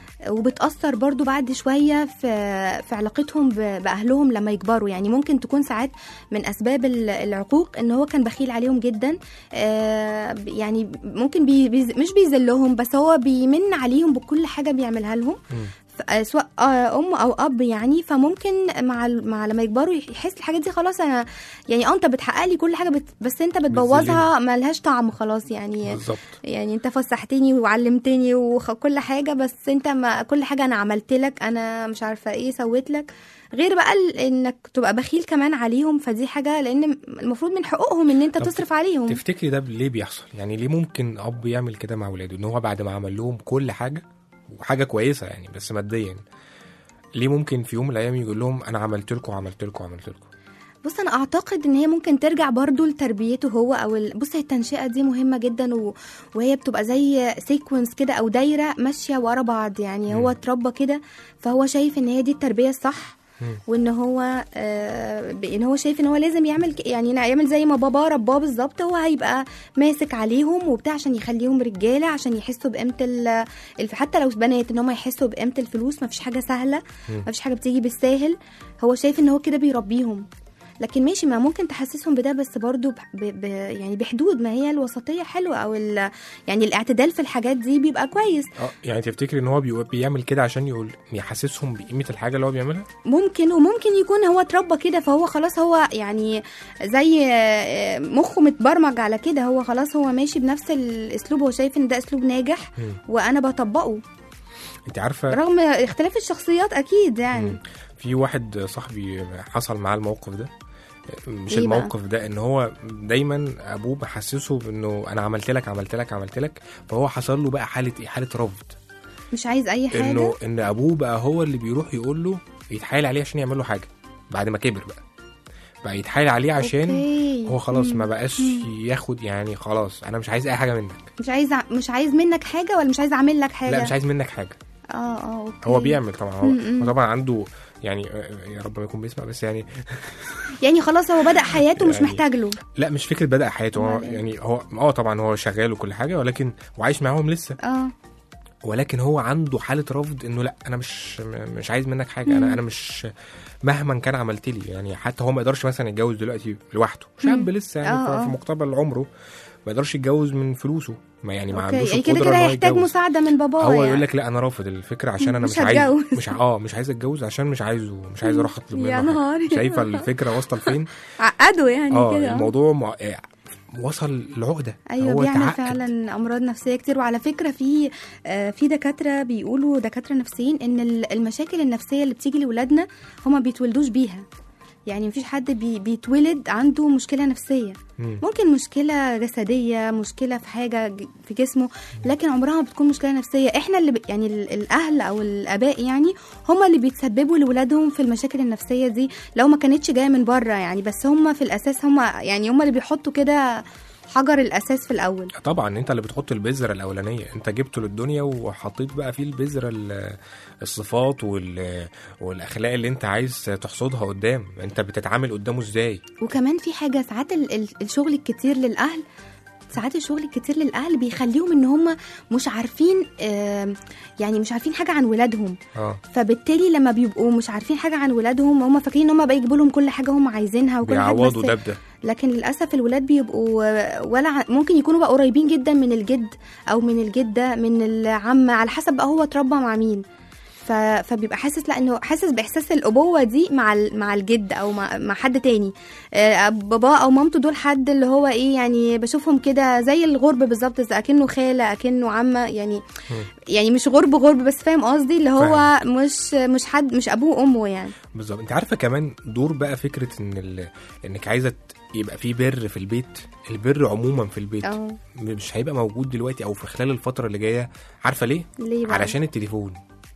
وبتأثر برضو بعد شوية في في علاقتهم ب- بأهلهم لما يكبروا يعني ممكن تكون ساعات من أسباب ال- العقوق إن هو كان بخيل عليهم جدا آه، يعني ممكن بي بيز مش بيذلهم بس هو بيمن عليهم بكل حاجة بيعملها لهم ف- آه، سواء آه، ام او اب يعني فممكن مع ال- مع لما يكبروا يحس الحاجات دي خلاص انا يعني اه انت بتحقق لي كل حاجه بت بس انت بتبوظها ملهاش طعم خلاص يعني بالظبط يعني انت فسحتني وعلمتني وكل حاجه بس انت ما كل حاجه انا عملت لك انا مش عارفه ايه سويت لك غير بقى ال- انك تبقى بخيل كمان عليهم فدي حاجه لان المفروض من حقوقهم ان انت طب تصرف عليهم تفتكري ده ليه بيحصل يعني ليه ممكن اب يعمل كده مع ولاده ان هو بعد ما عمل لهم كل حاجة وحاجة كويسة يعني بس ماديا ليه ممكن في يوم من الايام يقول لهم انا عملت لكم وعملت لكم وعملت لكم بص انا اعتقد ان هي ممكن ترجع برضو لتربيته هو او ال... بص هي التنشئه دي مهمه جدا و... وهي بتبقى زي سيكونس كده او دايره ماشيه ورا بعض يعني هو اتربى كده فهو شايف ان هي دي التربيه الصح وان هو آه ب- ان هو شايف ان هو لازم يعمل ك- يعني يعمل زي ما بابا رباه بالظبط هو هيبقى ماسك عليهم وبتاع عشان يخليهم رجاله عشان يحسوا بقيمه ال... الف... حتى لو بنات ان هم يحسوا بقيمه الفلوس مفيش حاجه سهله مفيش حاجه بتيجي بالساهل هو شايف ان هو كده بيربيهم لكن ماشي ما ممكن تحسسهم بده بس برضو ب... ب... ب... يعني بحدود ما هي الوسطيه حلوه او ال... يعني الاعتدال في الحاجات دي بيبقى كويس اه يعني تفتكري ان هو بي- بيعمل كده عشان يقول يحسسهم بقيمة الحاجة اللي هو بيعملها ممكن وممكن يكون هو اتربى كده فهو خلاص هو يعني زي آه، مخه متبرمج على كده هو خلاص هو ماشي بنفس الاسلوب هو شايف ان ده اسلوب ناجح مم. وانا بطبقه انت عارفة رغم اختلاف الشخصيات اكيد يعني مم. في واحد صاحبي حصل معاه الموقف ده مش إيه بقى؟ الموقف ده ان هو دايما ابوه محسسه انه انا عملت لك عملت لك عملت لك فهو حصل له بقى حاله ايه حاله رفض مش عايز اي حاجه انه ان ابوه بقى هو اللي بيروح يقول له يتحايل عليه عشان يعمل له حاجه بعد ما كبر بقى بقى يتحايل عليه عشان أوكي. هو خلاص مم. ما بقاش ياخد يعني خلاص انا مش عايز اي حاجه منك مش عايز ع- مش عايز منك حاجه ولا مش عايز اعمل لك حاجه لا مش عايز منك حاجه اه اه اوكي هو بيعمل طبعا هو, مم. هو طبعا عنده يعني آه، يا رب ما يكون بيسمع بس يعني يعني خلاص هو بدأ حياته مش يعني- محتاج له لا مش فكره بدا حياته هو أمال إيه؟ يعني هو اه طبعا هو شغال وكل حاجه ولكن وعايش معاهم لسه اه ولكن هو عنده حاله رفض انه لا انا مش م- مش عايز منك حاجه انا انا مش مهما كان عملت لي يعني حتى هو ما يقدرش مثلا يتجوز دلوقتي لوحده شاب لسه يعني آه، في- آه. في مقتبل عمره ما يقدرش يتجوز من فلوسه ما يعني ما اوكي عندوش يعني كده القدره كده ان هو هيحتاج يتجوز مساعده من باباه هو يعني. يقول لك لا انا رافض الفكره عشان انا مش مش, عايز هتجوز. مش اه مش عايز اتجوز عشان مش عايزه مش عايز اروح اطلب منه يا حاجة. نهاري. شايفه الفكره واصله لفين عقده يعني اه كده الموضوع م... آه، وصل لعقده ايوه هو بيعمل تعقد. فعلا امراض نفسيه كتير وعلى فكره في آه، في دكاتره بيقولوا دكاتره نفسيين ان ال- المشاكل النفسيه اللي بتيجي لاولادنا هما بيتولدوش بيها يعني مفيش حد بي بيتولد عنده مشكله نفسيه مم. ممكن مشكله جسديه مشكله في حاجه ج- في جسمه لكن عمرها ما بتكون مشكله نفسيه احنا اللي ب... يعني ال- الاهل او الاباء يعني هما اللي بيتسببوا لاولادهم في المشاكل النفسيه دي لو ما كانتش جايه من بره يعني بس هما في الاساس هما يعني هما اللي بيحطوا كده حجر الاساس في الاول طبعا انت اللي بتحط البذره الاولانيه انت جبته للدنيا وحطيت بقى فيه البذره ال- الصفات وال... والاخلاق اللي انت عايز تحصدها قدام انت بتتعامل قدامه ازاي وكمان في حاجه ساعات ال- ال- الشغل الكتير للاهل ساعات الشغل الكتير للاهل بيخليهم ان هم مش عارفين آم، يعني مش عارفين حاجه عن ولادهم اه فبالتالي لما بيبقوا مش عارفين حاجه عن ولادهم هم فاكرين ان هم بقى يجيبوا لهم كل حاجه هم عايزينها وكل حاجه بيعوضوا بس ده بده لكن للاسف الولاد بيبقوا آه، ولا ع- ممكن يكونوا بقى قريبين جدا من الجد او من الجده من العم على حسب بقى هو اتربى مع مين ف... فبيبقى حاسس لا انه حاسس باحساس الابوه دي مع ال... مع الجد او مع... مع حد تاني آه، باباه او مامته دول حد اللي هو ايه يعني بشوفهم كده زي الغرب بالظبط زي اكنه خاله اكنه عمه يعني يعني مش غرب غرب بس فاهم قصدي اللي هو مش مش حد مش ابوه وامه يعني بالظبط انت عارفه كمان دور بقى فكره ان ال... انك عايزه ت- يبقى في بر في البيت البر عموما في البيت اه مش هيبقى موجود دلوقتي او في خلال الفتره اللي جايه عارفه ليه ليه بقى علشان التليفون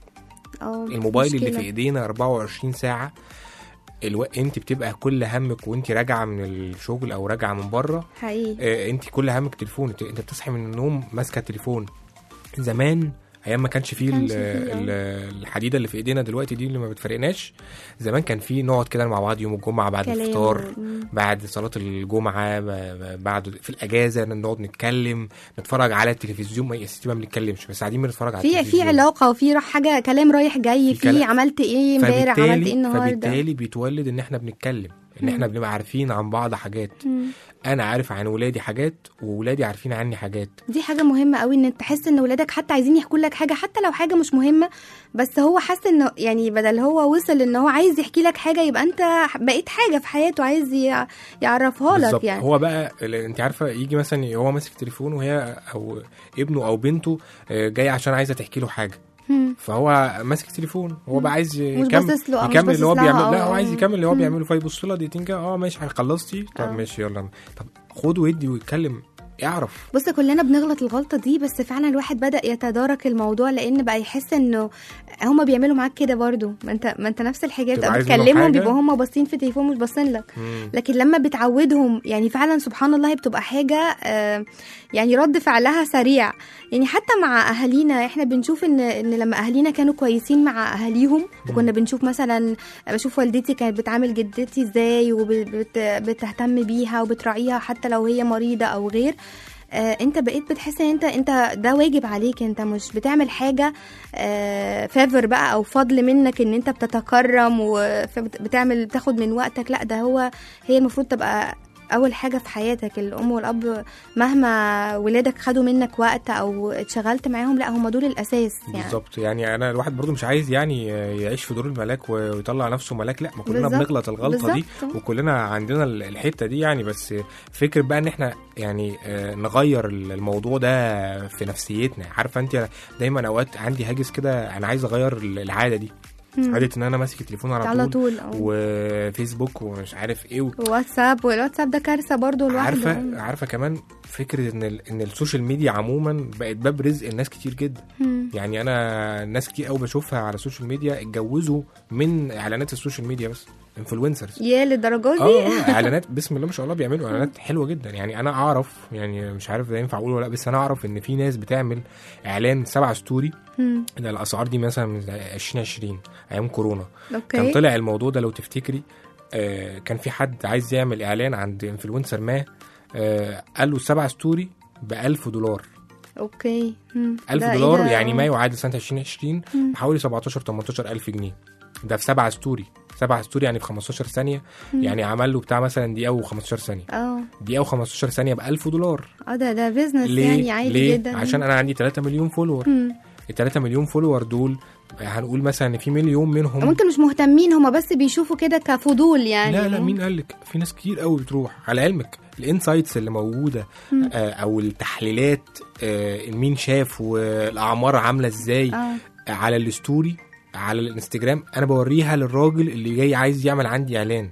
اه الموبايل اللي مشكلة. في ايدينا 24 ساعه الو... انت بتبقى كل همك وانت راجعه من الشغل او راجعه من بره حقيقي آه، انت كل همك تليفون انت انت بتصحي من النوم ماسكه التليفون زمان ايام ما كانش فيه كانش ال- فيه، اه. ال- الحديده اللي في ايدينا دلوقتي دي اللي ما بتفرقناش زمان كان فيه نقعد كده مع بعض يوم الجمعه بعد كلام الفطار مم. بعد صلاه الجمعه ب- ب- بعد في الاجازه نقعد نتكلم نتفرج على التلفزيون ما يا ستي ما بنتكلمش بس قاعدين بنتفرج على في في التلفزيون علاقه وفي راح حاجه كلام رايح جاي في في كلام. عملت ايه امبارح عملت ايه النهارده فبالتالي بيتولد ان احنا بنتكلم ان احنا بنبقى عارفين عن بعض حاجات مم. انا عارف عن ولادي حاجات وولادي عارفين عني حاجات دي حاجه مهمه قوي ان تحس ان ولادك حتى عايزين يحكوا لك حاجه حتى لو حاجه مش مهمه بس هو حاسس انه يعني بدل هو وصل ان هو عايز يحكي لك حاجه يبقى انت بقيت حاجه في حياته عايز ي- يعرفها لك بالظبط يعني هو بقى ال- انت عارفه يجي مثلا هو ماسك تليفون وهي او ابنه او بنته آه، جاي عشان عايزه تحكي له حاجه مم. فهو ماسك تليفون هو بقى عايز مش يكمل باصص له أو مش يكمل اللي هو باصص لها بيعمل لا أو- هو عايز يكمل اللي هو مم. بيعمله فيبص لها دقيقتين كده اه ماشي خلصتي طب اه. ماشي يلا طب خد ويدي ويتكلم اعرف بص كلنا بنغلط الغلطه دي بس فعلا الواحد بدا يتدارك الموضوع لان بقى يحس انه هما بيعملوا معاك كده برضو ما انت ما انت نفس الحاجات تبقى بقى عايز منهم بتكلمهم حاجة. بيبقوا هما باصين في التليفون مش باصين لك مم. لكن لما بتعودهم يعني فعلا سبحان الله هي بتبقى حاجه آه، يعني رد فعلها سريع يعني حتى مع اهالينا احنا بنشوف ان ان لما اهالينا كانوا كويسين مع اهاليهم وكنا بنشوف مثلا بشوف والدتي كانت بتعامل جدتي ازاي وبتهتم بيها وبتراعيها حتى لو هي مريضه او غير آه انت بقيت بتحس ان انت انت ده واجب عليك انت مش بتعمل حاجه آه فيفر بقى او فضل منك ان انت بتتكرم وبتعمل بتاخد من وقتك لا ده هو هي المفروض تبقى اول حاجه في حياتك الام والاب مهما ولادك خدوا منك وقت او اتشغلت معاهم لا هم دول الاساس يعني بالظبط يعني انا الواحد برضو مش عايز يعني يعيش في دور الملاك ويطلع نفسه ملاك لا ما كلنا بالظبط. بنغلط الغلطه دي بالظبط. وكلنا عندنا ال- الحته دي يعني بس فكر بقى ان احنا يعني آه، نغير الموضوع ده في نفسيتنا عارفه انت دايما اوقات عندي هاجس كده انا عايز اغير العاده دي مم. عاده ان انا ماسك التليفون على, على طول طول اه وفيسبوك ومش عارف ايه و... واتساب والواتساب ده كارثه برضو لوحده عارفه عارفه كمان فكره ان ال... ان السوشيال ميديا عموما بقت باب رزق الناس كتير جدا مم. يعني انا ناس كتير قوي بشوفها على السوشيال ميديا اتجوزوا من اعلانات السوشيال ميديا بس انفلونسرز يا للدرجه دي اه اه اعلانات بسم الله ما شاء الله بيعملوا اعلانات حلوه جدا يعني انا اعرف يعني مش عارف ده ينفع اقوله ولا لا بس انا اعرف ان في ناس بتعمل اعلان سبع ستوري مم. ده الاسعار دي مثلا من 2020 ايام كورونا كان اوكي طلع الموضوع ده لو تفتكري آه كان في حد عايز يعمل اعلان عند انفلونسر ما آه قال له السبع ستوري ب 1000 دولار اوكي مم. 1000 ده إيه دولار ده؟ يعني ما يعادل سنه 2020 مم. حوالي 17 18 الف جنيه ده في سبعة ستوري سبعة ستوري يعني في 15 ثانيه مم. يعني عمل له بتاع مثلا دقيقه و15 ثانيه اه دقيقه و15 ثانيه ب 1000 دولار اه ده ده بيزنس ليه يعني عادي ليه جدا عشان انا عندي 3 مليون فولور مم. ال 3 مليون فولور دول هنقول مثلا ان في مليون منهم ممكن مش مهتمين هما بس بيشوفوا كده كفضول يعني لا لا مين قال لك في ناس كتير قوي بتروح على علمك الانسايتس اللي موجوده مم. آه او التحليلات آه مين شاف والاعمار عامله ازاي اه على الستوري على الانستجرام انا بوريها للراجل اللي جاي عايز يعمل عندي اعلان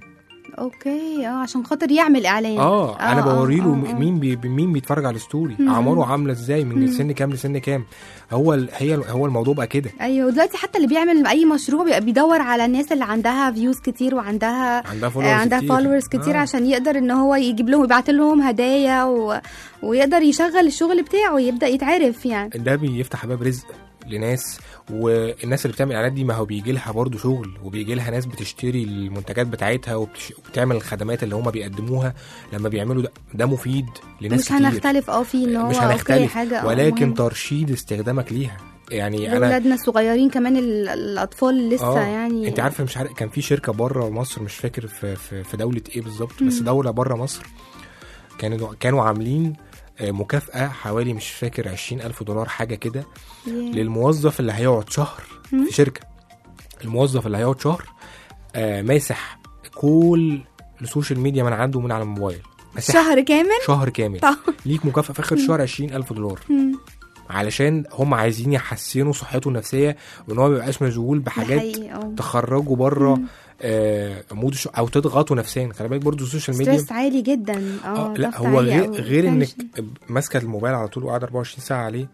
اوكي اه عشان خاطر يعمل اعلان اه انا بوري له آه، آه. مين بي مين بيتفرج على الستوري مم. اعماره عامله ازاي من مم. سن كام لسن كام هو ال- هي هو الموضوع بقى كده ايوه ودلوقتي حتى اللي بيعمل اي مشروع بيبقى بيدور على الناس اللي عندها فيوز كتير وعندها عندها آه، فولورز عندها فولورز كتير آه. عشان يقدر ان هو يجيب لهم يبعت لهم هدايا و... ويقدر يشغل الشغل بتاعه ويبدا يتعرف يعني ده بيفتح باب رزق لناس والناس اللي بتعمل اعلانات دي ما هو بيجي لها برضه شغل وبيجي لها ناس بتشتري المنتجات بتاعتها وبتش... وبتعمل الخدمات اللي هم بيقدموها لما بيعملوا ده ده مفيد لناس مش كتير هنختلف اه فيه ان هو مش اوكي هنختلف حاجه آه، ولكن مهم. ترشيد استخدامك ليها يعني انا ولادنا الصغيرين كمان ال- الاطفال لسه آه، يعني انت عارفه مش عارف كان في شركه بره مصر مش فاكر في في, في دوله ايه بالظبط بس دوله بره مصر كانوا كانوا عاملين آه، مكافأة حوالي مش فاكر عشرين ألف دولار حاجة كده ياه. للموظف اللي هيقعد شهر في شركة الموظف اللي هيقعد شهر آه، ماسح كل السوشيال ميديا من عنده من على الموبايل ماسح شهر كامل شهر كامل طب. ليك مكافأة في آخر الشهر عشرين ألف دولار علشان هم عايزين يحسنوا صحته النفسية وان هو ما يبقاش مشغول بحاجات حقيقي، اه. تخرجه بره آه مود الش- او تضغطه نفسيا خلي بالك برضه السوشيال ميديا ستريس عالي جدا اه اه لا ضغط هو عالي غير أوي. غير انك tension. ماسكه الموبايل على طول وقاعده 24 ساعه عليه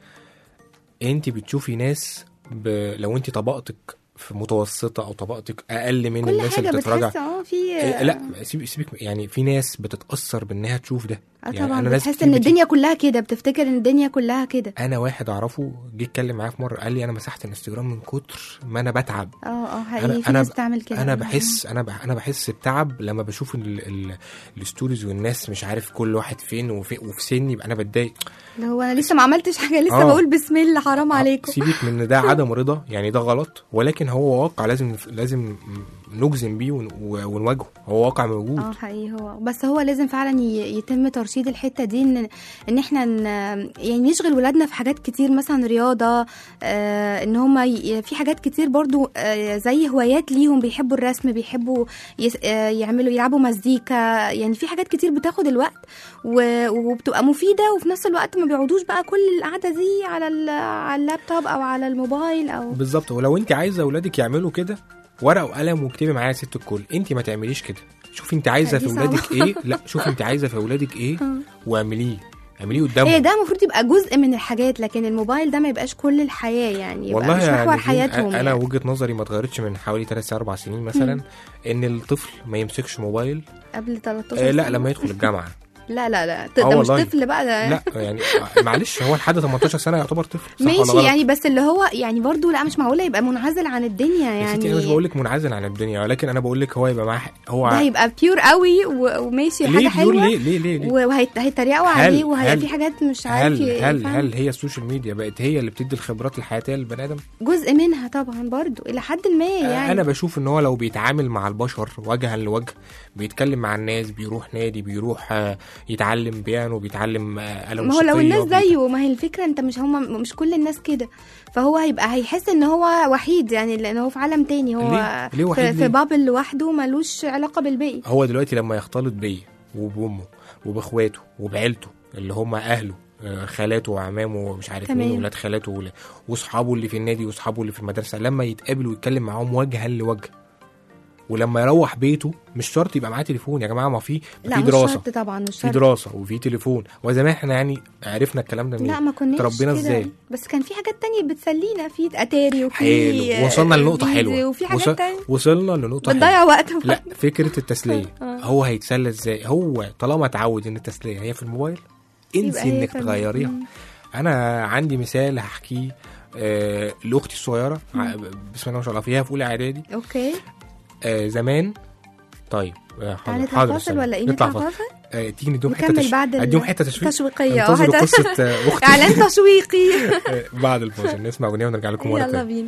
انت بتشوفي ناس ب... لو انت طبقتك في متوسطه او طبقتك اقل من كل الناس حاجه اللي بتتفرج بتحس على- اه في إيه، لا سيبك سيبك يعني في ناس بتتاثر بانها تشوف ده اه يعني طبعا أنا ناس بتحس كتير ان بتيجي- الدنيا كلها كده بتفتكر ان الدنيا كلها كده انا واحد اعرفه جه اتكلم معايا في مره قال لي انا مسحت الانستجرام من كتر ما انا بتعب اه اه أنا- حقيقي في أنا ناس ب- بتعمل كده انا بحس انا بح انا بحس بتعب لما بشوف ال- ال- الستوريز والناس مش عارف كل واحد فين وفي وفي سني يبقى انا بتضايق اللي هو انا لسه ما عملتش حاجه لسه آه. بقول بسم الله حرام عليكم سيبك من إن ده عدم رضا يعني ده غلط ولكن هو واقع لازم لازم نجزم بيه ون- ونواجهه هو واقع موجود اه حقيقي هو بس هو لازم فعلا ي- يتم ترشيد الحته دي ان ان احنا ن- يعني نشغل ولادنا في حاجات كتير مثلا رياضه آه ان هم ي- في حاجات كتير برضو آه زي هوايات ليهم بيحبوا الرسم بيحبوا يس آه يعملوا يلعبوا مزيكا يعني في حاجات كتير بتاخد الوقت و- وبتبقى مفيده وفي نفس الوقت ما بيقعدوش بقى كل القعده دي على ال- على اللابتوب او على الموبايل او بالظبط ولو انت عايزه اولادك يعملوا كده ورقه وقلم واكتبي معايا يا ست الكل انت ما تعمليش كده شوفي انت عايزه دي في صعبة. اولادك ايه لا شوفي انت عايزه في اولادك ايه واعمليه اعمليه قدامهم هي ده المفروض يبقى جزء من الحاجات لكن الموبايل ده ما يبقاش كل الحياه يعني يبقى والله مش يا محور نادين، حياتهم انا يعني. وجهه نظري ما اتغيرتش من حوالي 3 4 سنين مثلا ان الطفل ما يمسكش موبايل قبل 13 آه لا سنة. لما يدخل الجامعه لا لا لا آه ده مش والله. طفل بقى ده لا يعني آه، معلش هو لحد 18 سنه يعتبر طفل صح ولا ماشي غلط؟ يعني بس اللي هو يعني برضو لا مش معقوله يبقى منعزل عن الدنيا يا يعني ستي انا مش بقول لك منعزل عن الدنيا ولكن انا بقول لك هو يبقى معاه هو ده هيبقى بيور قوي و- وماشي ليه حاجه بيقول حلوه ليه ليه ليه, ليه؟ وهيتريقوا هل- عليه وهي هل- في حاجات مش عارف هل ي- هل يفهم. هل هي السوشيال ميديا بقت هي اللي بتدي الخبرات الحياتيه للبني ادم؟ جزء منها طبعا برضو الى حد ما يعني انا بشوف ان هو لو بيتعامل مع البشر وجها لوجه بيتكلم مع الناس بيروح نادي بيروح آه، يتعلم بيانو بيتعلم آه، آلة ما هو لو موسيقية، الناس بيت- زيه ما هي الفكره انت مش هم مش كل الناس كده فهو هيبقى هيحس ان هو وحيد يعني لان هو في عالم تاني هو ليه؟ ليه وحيد في, في ليه؟ بابل لوحده ملوش علاقه بالباقي هو دلوقتي لما يختلط بيا وبامه وباخواته وبعيلته اللي هم اهله آه، خالاته وعمامه ومش عارف تمام. مين ولاد خالاته ولا- واصحابه اللي في النادي واصحابه اللي في المدرسه لما يتقابل ويتكلم معاهم وجها لوجه ولما يروح بيته مش شرط يبقى معاه تليفون يا جماعه ما في لا في مش دراسه شرط طبعا مش في شرط دراسه وفي تليفون وزمان احنا يعني عرفنا الكلام ده منين لا ما كناش تربينا كده. ازاي بس كان في حاجات تانية بتسلينا في اتاري وفي حلو وصلنا لنقطه فيديو حلوه وفي حاجات وصل- تانية وصلنا لنقطه حلوه بتضيع وقت لا فكره التسليه هو هيتسلى ازاي هو طالما اتعود ان التسليه هي في الموبايل يبقى انسي هي انك في الم- تغيريها مم. انا عندي مثال هحكيه آه لاختي الصغيره ع- بسم الله ما شاء الله فيها في اولى اعدادي اوكي آه زمان طيب آه حاضر هنطلع حاضر فاصل استنى. ولا ايه نطلع نطلع فاصل فاصل آه تيجي نديهم حته نكمل تش... بعد ال- اديهم حته تشويق تشويقية اه انتظروا حتى- قصه آه، اختي اعلان تشويقي آه، بعد الفاصل نسمع اغنيه ونرجع لكم مره يلا تانية بينا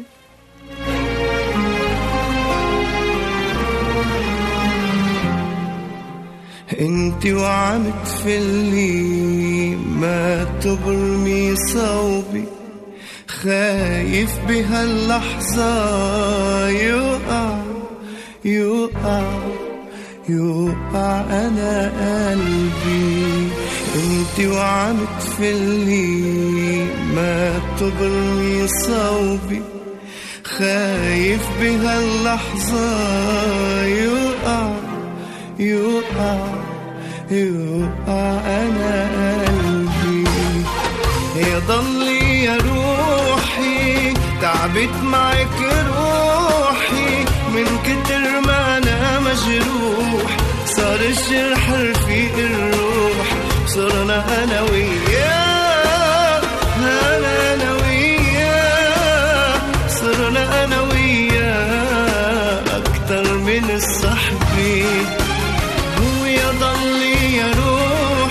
انت وعم تفلي ما تبرمي صوبي خايف بهاللحظة يوقع يوقع يوقع أنا قلبي انت وعم تفلي ما تبرمي صوبي خايف بهاللحظة يوقع يوقع يوقع أنا قلبي يا ضلي يا روحي تعبت معك روحي من كتر ما أنا مجروح صار الجرح رفيق الروح صرنا أنا وياه أنا أنا وياه صرنا أنا وياه أكتر من الصحبة هو يا ضلي يا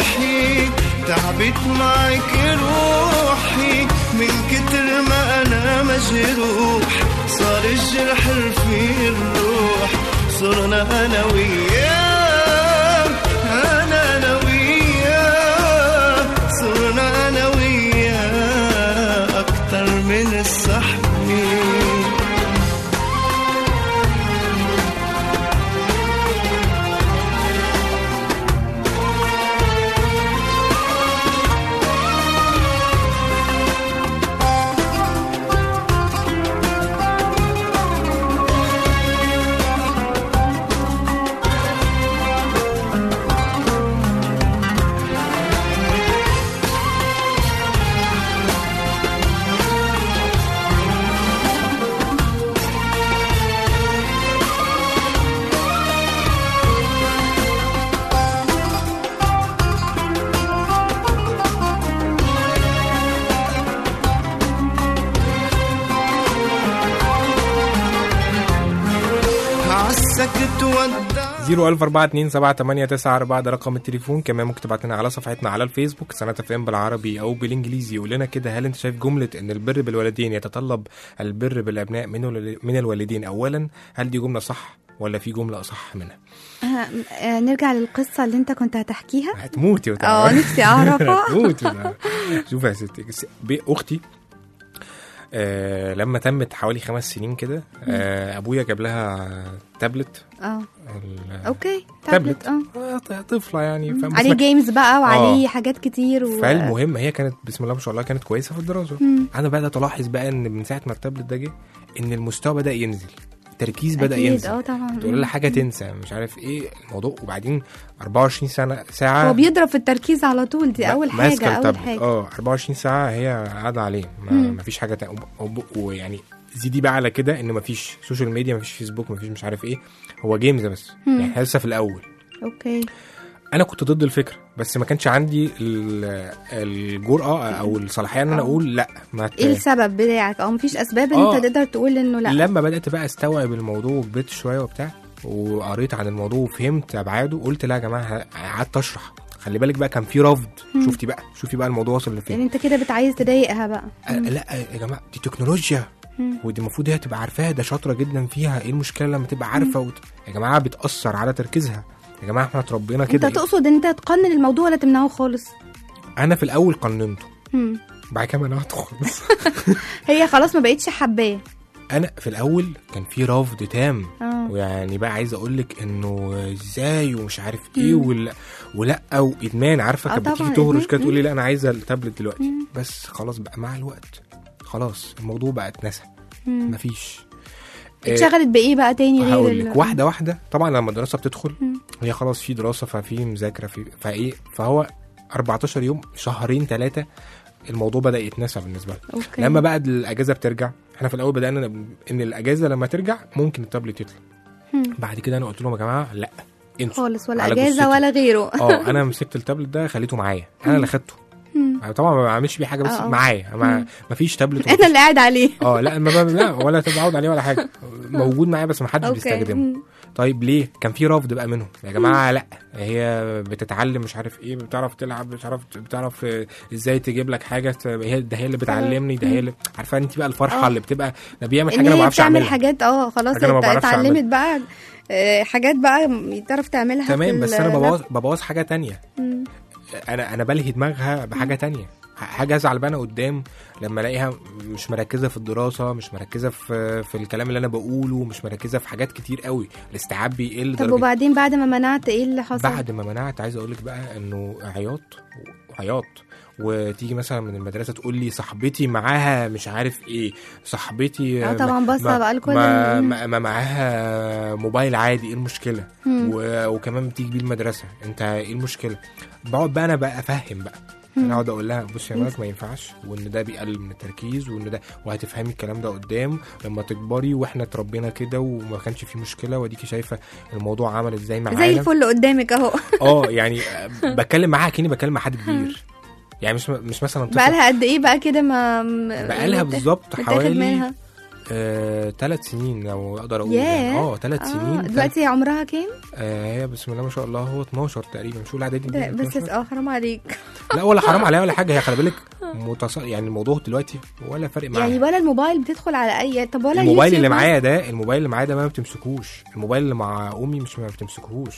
روحي تعبت معك روحي من كتر ما انا الجروح صار الجرح رفيق الروح صرنا انا وياه انا انا وياه صرنا انا وياه اكتر من الصحبه عالسكت ودع 0142789 ده رقم التليفون كمان ممكن تبعت لنا على صفحتنا على الفيسبوك سنة اف ام بالعربي او بالانجليزي قول لنا كده هل انت شايف جملة ان البر بالوالدين يتطلب البر بالابناء من الوال- من الوالدين اولا هل دي جملة صح ولا في جملة اصح منها آه، آه، نرجع للقصة اللي انت كنت هتحكيها هتموتي اه وتعرفي. نفسي اعرفها هتموتي وتعرفي. شوف يا ستي س- ب- اختي آه لما تمت حوالي خمس سنين كده آه ابويا جاب لها تابلت اه ال- اوكي تابلت. تابلت اه آه، طفله يعني فاهم؟ بس عليه ما- جيمز بقى وعليه حاجات كتير و... فالمهم هي كانت بسم الله ما شاء الله كانت كويسه في الدراسه مم. انا بدات الاحظ بقى ان من ساعه ما التابلت ده جه ان المستوى بدا ينزل التركيز بدا أكيد، ينزل اه طبعا تقول لها حاجه تنسى مش عارف ايه الموضوع وبعدين 24 سنه ساعه هو بيضرب في التركيز على طول دي اول حاجة ماسكة اول التابلت. حاجة اه 24 ساعه هي قاعده عليه ما مم. مفيش حاجه تانية وب- ويعني زيدي بقى على كده ان مفيش سوشيال ميديا مفيش فيسبوك مفيش مش عارف ايه هو جيمز بس مم. يعني إحنا لسه في الاول اوكي انا كنت ضد الفكره بس ما كانش عندي ال- الجرأه او الصلاحيه ان انا آه. اقول لا ما ت- ايه السبب بتاعك او مفيش اسباب ان آه. انت تقدر تقول انه لا لما بدات بقى استوعب الموضوع وكبرت شويه وبتاع وقريت عن الموضوع وفهمت ابعاده قلت لا يا جماعه قعدت اشرح خلي بالك بقى كان في رفض مم. شفتي بقى شوفي بقى الموضوع وصل لفين يعني انت كده بتعايز تضايقها بقى أه لا يا جماعه دي تكنولوجيا مم. ودي المفروض هي تبقى عارفاها ده شاطره جدا فيها ايه المشكله لما تبقى عارفه وت... يا جماعه بتاثر على تركيزها يا جماعه احنا اتربينا انت كده تقصد ان انت تقنن الموضوع ولا تمنعه خالص انا في الاول قننته مم. بعد كده منعته خالص هي خلاص ما بقتش حباه انا في الاول كان في رفض تام اه ويعني بقى عايز اقول لك انه ازاي ومش عارف ايه ولا ولا وادمان عارفه آه كانت طبعاً، بتيجي تهرش إدمان. كده تقول لي لا انا عايزه التابلت دلوقتي مم. بس خلاص بقى مع الوقت خلاص الموضوع بقى اتنسى مم. مفيش آه، اتشغلت بايه بقى تاني غير هقول ال- لك واحده واحده طبعا لما الدراسه بتدخل مم. هي خلاص في دراسه ففي مذاكره في فايه فهو 14 يوم شهرين ثلاثه الموضوع بدا يتنسى بالنسبه لها اوكي لما بقى الاجازه بترجع احنا في الاول بدانا ان الاجازه لما ترجع ممكن التابلت يطلع مم. بعد كده انا قلت لهم يا جماعه لا انسوا خالص ولا على اجازه جثتي. ولا غيره اه انا مسكت التابلت ده خليته معايا انا اللي خدته مم. أنا طبعا ما بعملش بيه حاجه بس آه، آه. معايا ما مم. مفيش تابلت انا ومفيش- اللي قاعد عليه اه لا ما ب- لا ولا بقعد عليه ولا حاجه موجود معايا بس ما حدش اوكي بيستخدمه مم. طيب ليه كان في رفض بقى منهم يا جماعه لا هي بتتعلم مش عارف ايه بتعرف تلعب بتعرف بتعرف آه، ازاي تجيب لك حاجه ت- هي ده هي اللي بتعلمني ده هي اللي عارفه انت بقى الفرحه آه. اللي بتبقى ده بيعمل ان حاجه انا ما هي بعرفش بتعمل اعملها حاجات اه خلاص حاجة أنا ما ات- بعرفش اتعلمت بقى آه، حاجات بقى تعرف تعملها تمام في بس انا ال- ببوظ ببوظ حاجه تانية مم. انا انا بلهي دماغها بحاجه تانية حاجه ازعل بقى انا قدام لما الاقيها مش مركزه في الدراسه مش مركزه في في الكلام اللي انا بقوله مش مركزه في حاجات كتير قوي الاستيعاب بيقل طب درجة- وبعدين بعد ما منعت ايه اللي حصل بعد ما منعت عايز اقول لك بقى انه عياط عياط وتيجي مثلا من المدرسه تقول لي صاحبتي معاها مش عارف ايه صاحبتي اه طبعا ما- باصه بقى لكل ما, ال- ما, ما معاها موبايل عادي ايه المشكله مم. و... وكمان بتيجي بيه المدرسه انت ايه المشكله بقعد بقى انا بقى افهم بقى مم. انا اقعد اقول لها بصي يا مالك ما ينفعش وان ده بيقلل من التركيز وان ده وهتفهمي الكلام ده قدام لما تكبري واحنا اتربينا كده وما كانش في مشكله واديكي شايفه الموضوع عمل ازاي معانا زي الفل قدامك اهو اه يعني آه، بتكلم معاها كاني بتكلم مع حد كبير يعني مش مش مثلا طفل بقالها قد ايه بقى كده ما بقالها متاخ- بالظبط متاخد حوالي منها آه، ثلاث سنين لو اقدر اقول ياه. يعني. اه ثلاث اه سنين دلوقتي عمرها كام؟ آه هي بسم الله ما شاء الله هو 12 تقريبا مش الاعدادي ده دي بس 12. اه حرام عليك لا ولا حرام عليها ولا حاجه هي خلي بالك متص... يعني الموضوع دلوقتي ولا فارق معايا يعني ولا الموبايل بتدخل على اي طب ولا الموبايل اليوتيوب اللي مثلا؟ معايا ده الموبايل اللي معايا ده ما بتمسكوش الموبايل اللي مع امي مش ما بتمسكوش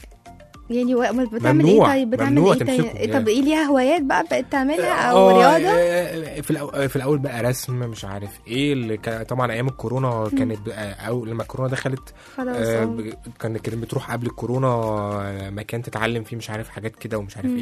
يعني و- أمال بتعمل ممنوع- ايه طيب بتعمل ممنوع ايه تاني تمسكه إيه طب يعني. ايه ليها هوايات بقى بقت تعملها او آه، رياضه آه، في الأول في الاول بقى رسم مش عارف ايه اللي كان طبعا ايام الكورونا كانت بقى او لما الكورونا دخلت خلاص آه، آه. ب- كان كانت بتروح قبل الكورونا آه، مكان تتعلم فيه مش عارف حاجات كده ومش عارف مم. ايه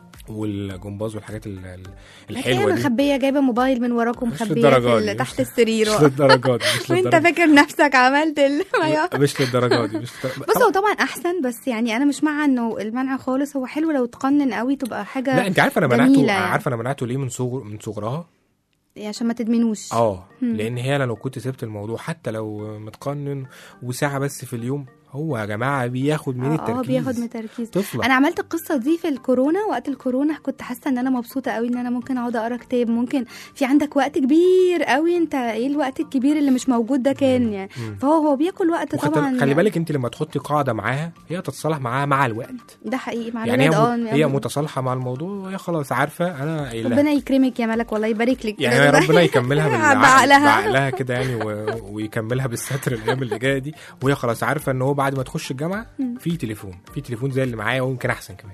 والجمباز والحاجات ال- ال- هتلاقيها الحلوه دي مخبيه جايبه موبايل من وراكم مش مخبيه للدرجة في دي، ال- مش- تحت السرير مش للدرجه دي مش وانت للدرجه فاكر نفسك عملت ال... أيوة. مش للدرجه دي مش للدرجة- بص هو طبعا احسن بس يعني انا مش مع انه المنع خالص هو حلو لو تقنن قوي تبقى حاجه لا انت عارفه انا منعته جميلة يعني. عارفه انا منعته ليه من صغر من صغرها يعني عشان ما تدمنوش اه مم. لان هي أنا لو كنت سبت الموضوع حتى لو متقنن وساعه بس في اليوم هو يا جماعه بياخد من اه التركيز آه، بياخد من التركيز طفله انا عملت القصه دي في الكورونا وقت الكورونا كنت حاسه ان انا مبسوطه قوي ان انا ممكن اقعد اقرا كتاب ممكن في عندك وقت كبير قوي انت ايه الوقت الكبير اللي مش موجود ده كان يعني مم. فهو هو بياكل وقت وخد- طبعا خلي بالك انت لما تحطي قاعده معاها هي تتصالح معاها مع الوقت ده حقيقي مع يعني هي, الولاد م... اه هي متصالحه مع الموضوع وهي خلاص عارفه انا قايل لها ربنا يكرمك يا ملك والله يبارك لك يعني كده. ربنا يكملها بالعقل بعقلها. بعقلها كده يعني و... ويكملها بالستر الايام اللي جايه دي وهي خلاص عارفه ان هو بعد ما تخش الجامعه في تليفون في تليفون زي اللي معايا ويمكن احسن كمان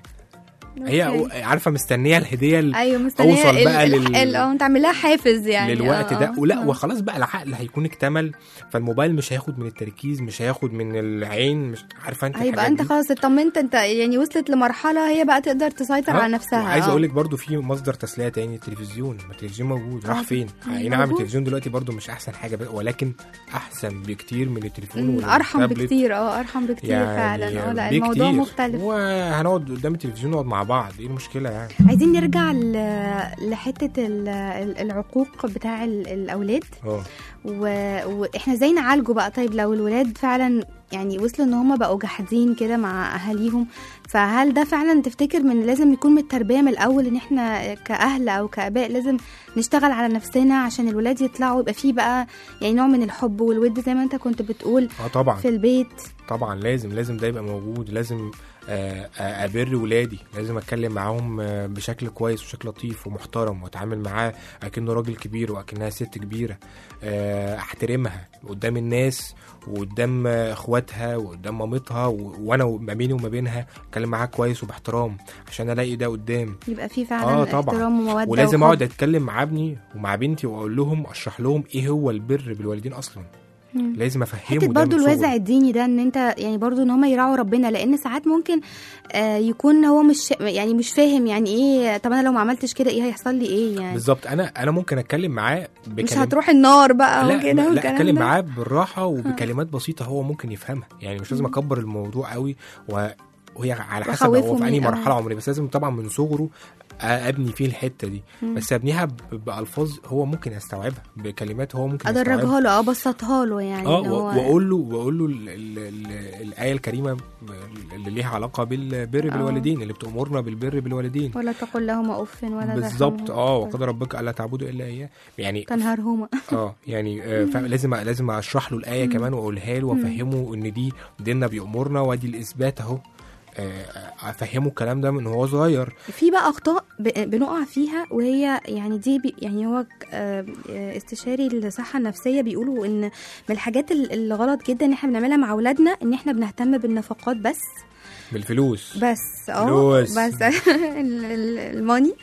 هي أوكي. عارفه مستنيه الهديه ال- ايوه مستنيه أوصل ال- بقى ال- لل- ال- اه انت عامل لها حافز يعني للوقت اه، ده اه، ولا اه. وخلاص بقى العقل هيكون اكتمل فالموبايل مش هياخد من التركيز مش هياخد من العين مش عارفه انت هيبقى الحاجات انت دي؟ خلاص اطمنت انت يعني وصلت لمرحله هي بقى تقدر تسيطر آه، على نفسها عايز اه. اقول لك برضو في مصدر تسليه تاني التلفزيون ما التلفزيون موجود راح آه، فين مم، اي نعم موجود. التلفزيون دلوقتي برضو مش احسن حاجه بقى، ولكن احسن بكتير من التليفون مم، ارحم والتابلت. بكتير اه ارحم بكتير يعني فعلا اه لا بكتير. الموضوع مختلف وهنقعد قدام التلفزيون نقعد مع بعض ايه المشكله يعني عايزين نرجع ل- لحته ال- ال- العقوق بتاع ال- الاولاد اه و- واحنا ازاي نعالجه بقى طيب لو الولاد فعلا يعني وصلوا ان هم بقوا جحدين كده مع اهاليهم فهل ده فعلا تفتكر من لازم يكون من التربيه من الاول ان احنا كاهل او كاباء لازم نشتغل على نفسنا عشان الولاد يطلعوا يبقى فيه بقى يعني نوع من الحب والود زي ما انت كنت بتقول اه طبعا في البيت طبعا لازم لازم ده يبقى موجود لازم آه، آه، ابر ولادي لازم اتكلم معاهم آه، بشكل كويس وشكل لطيف ومحترم واتعامل معاه اكنه راجل كبير واكنها ست كبيره آه، احترمها قدام الناس وقدام آه، اخواتها وقدام مامتها و- وانا ما بيني وما بينها اتكلم معاها كويس وباحترام عشان الاقي ده قدام يبقى فيه فعلا اه طبعا احترام وموده ولازم وحب. اقعد اتكلم مع ابني ومع بنتي واقول لهم اشرح لهم ايه هو البر بالوالدين اصلا مم. لازم افهمه حته ده برضو من صغره. الوازع الديني ده ان انت يعني برضو ان هم يراعوا ربنا لان ساعات ممكن آه يكون هو مش يعني مش فاهم يعني ايه طب انا لو ما عملتش كده ايه هيحصل لي ايه يعني بالظبط انا انا ممكن اتكلم معاه مش بكلم... هتروح النار بقى لا وكده لا والكلام اتكلم ده. معاه بالراحه وبكلمات بسيطه هو ممكن يفهمها يعني مش لازم اكبر الموضوع قوي و... وهي على حسب وأخوفه هو في انهي من- آه. مرحله عمريه بس لازم طبعا من صغره ابني فيه الحته دي مم. بس ابنيها ب- بالفاظ هو ممكن يستوعبها بكلمات هو ممكن يستوعبها ادرجها له اه بسطها له يعني اه إن و- هو واقول له واقول له ال- ال- ال- الايه الكريمه اللي ليها علاقه بالبر بالوالدين اللي بتامرنا بالبر بالوالدين ولا تقل لهما اف ولا بالظبط ترحمهما. اه وقد ربك الا تعبدوا الا اياه يعني تنهرهما اه يعني آه فا- لازم لازم اشرح له الايه كمان واقولها له وافهمه ان دي ديننا بيامرنا وادي الاثبات اهو آه، افهمه الكلام ده من هو صغير في بقى اخطاء ب- بنقع فيها وهي يعني دي بي يعني هو ك- آه، آه، استشاري الصحه النفسيه بيقولوا ان من الحاجات ال- اللي غلط جدا ان احنا بنعملها مع اولادنا ان احنا بنهتم بالنفقات بس بالفلوس بس اه فلوس. بس ال- ال- الماني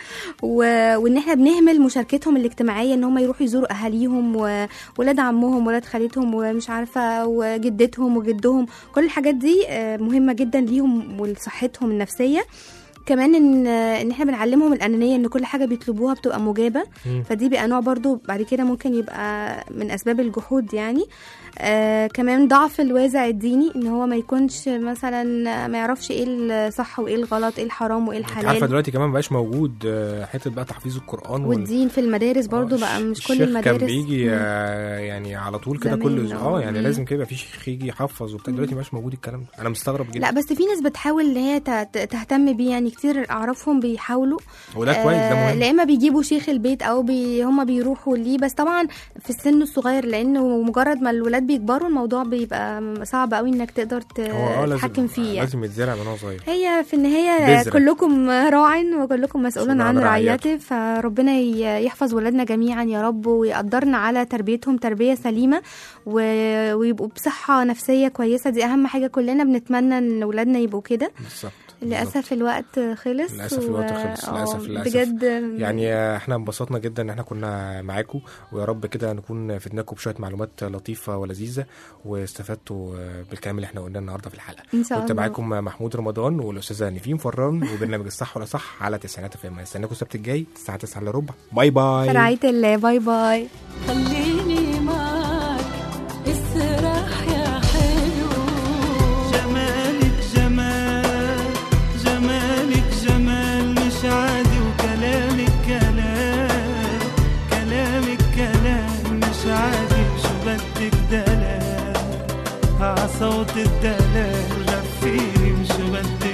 و- وان احنا بنهمل مشاركتهم الاجتماعيه ان هم يروحوا يزوروا اهاليهم وولاد عمهم ولاد خالتهم ومش عارفه وجدتهم وجدهم كل الحاجات دي آه، مهمه جدا ليهم ولصحتهم النفسيه كمان ان ان احنا بنعلمهم الانانيه ان كل حاجه بيطلبوها بتبقى مجابه مم. فدي بقى نوع برضو بعد كده ممكن يبقى من اسباب الجحود يعني آه كمان ضعف الوازع الديني ان هو ما يكونش مثلا ما يعرفش ايه الصح وايه الغلط ايه الحرام وايه انت عارفه الحلال دلوقتي كمان مبقاش موجود آه، حته بقى تحفيظ القران وال- والدين في المدارس برضو آه، بقى مش كل الشيخ المدارس كان بيجي مم. آه، يعني على طول كده زمان، كل آه. اه يعني مم. لازم كده يبقى في شيخ يجي يحفظ وبتاع دلوقتي مبقاش موجود الكلام ده انا مستغرب جدا لا بس في ناس بتحاول ان هي ت- ت- تهتم بيه يعني يعني كتير اعرفهم بيحاولوا وده كويس ده آه، مهم لا اما بيجيبوا شيخ البيت او بي هم بيروحوا ليه بس طبعا في السن الصغير لانه مجرد ما الولاد بيكبروا الموضوع بيبقى صعب قوي انك تقدر ت- هو اه لازم تتحكم فيه يعني. لازم يتزرع من هو صغير هي في النهاية بذرة. كلكم راع وكلكم مسؤول مسؤول عن عن رعيته فربنا ي- يحفظ ولادنا جميعا يا رب ويقدرنا على تربيتهم تربية سليمة و- ويبقوا بصحة نفسية كويسة دي أهم حاجة كلنا بنتمنى إن ولادنا يبقوا كده بالظبط للأسف الوقت خلص للأسف الوقت خلص، آه، للأسف، للأسف. بجد يعني آه، احنا انبسطنا جدا ان احنا كنا معاكم ويا رب كده نكون فدناكم بشويه معلومات لطيفه ولذيذه واستفدتوا آه، بالكلام اللي احنا قلناه النهارده في الحلقه إن شاء كنت الله معاكم محمود رمضان والاستاذه نيفين فران وبرنامج الصح ولا صح على تسعينات فيلم هستناكم السبت الجاي الساعه 9 الا ربع باي باي في رعاية الله باي باي خليني معاك اسرح يا حلو جمالك جمال جمالك جمال مش عادي وكلامك كلام كلامك كلام مش عادي شو بدك دلال عصوت الدلال غفيني وشو بدك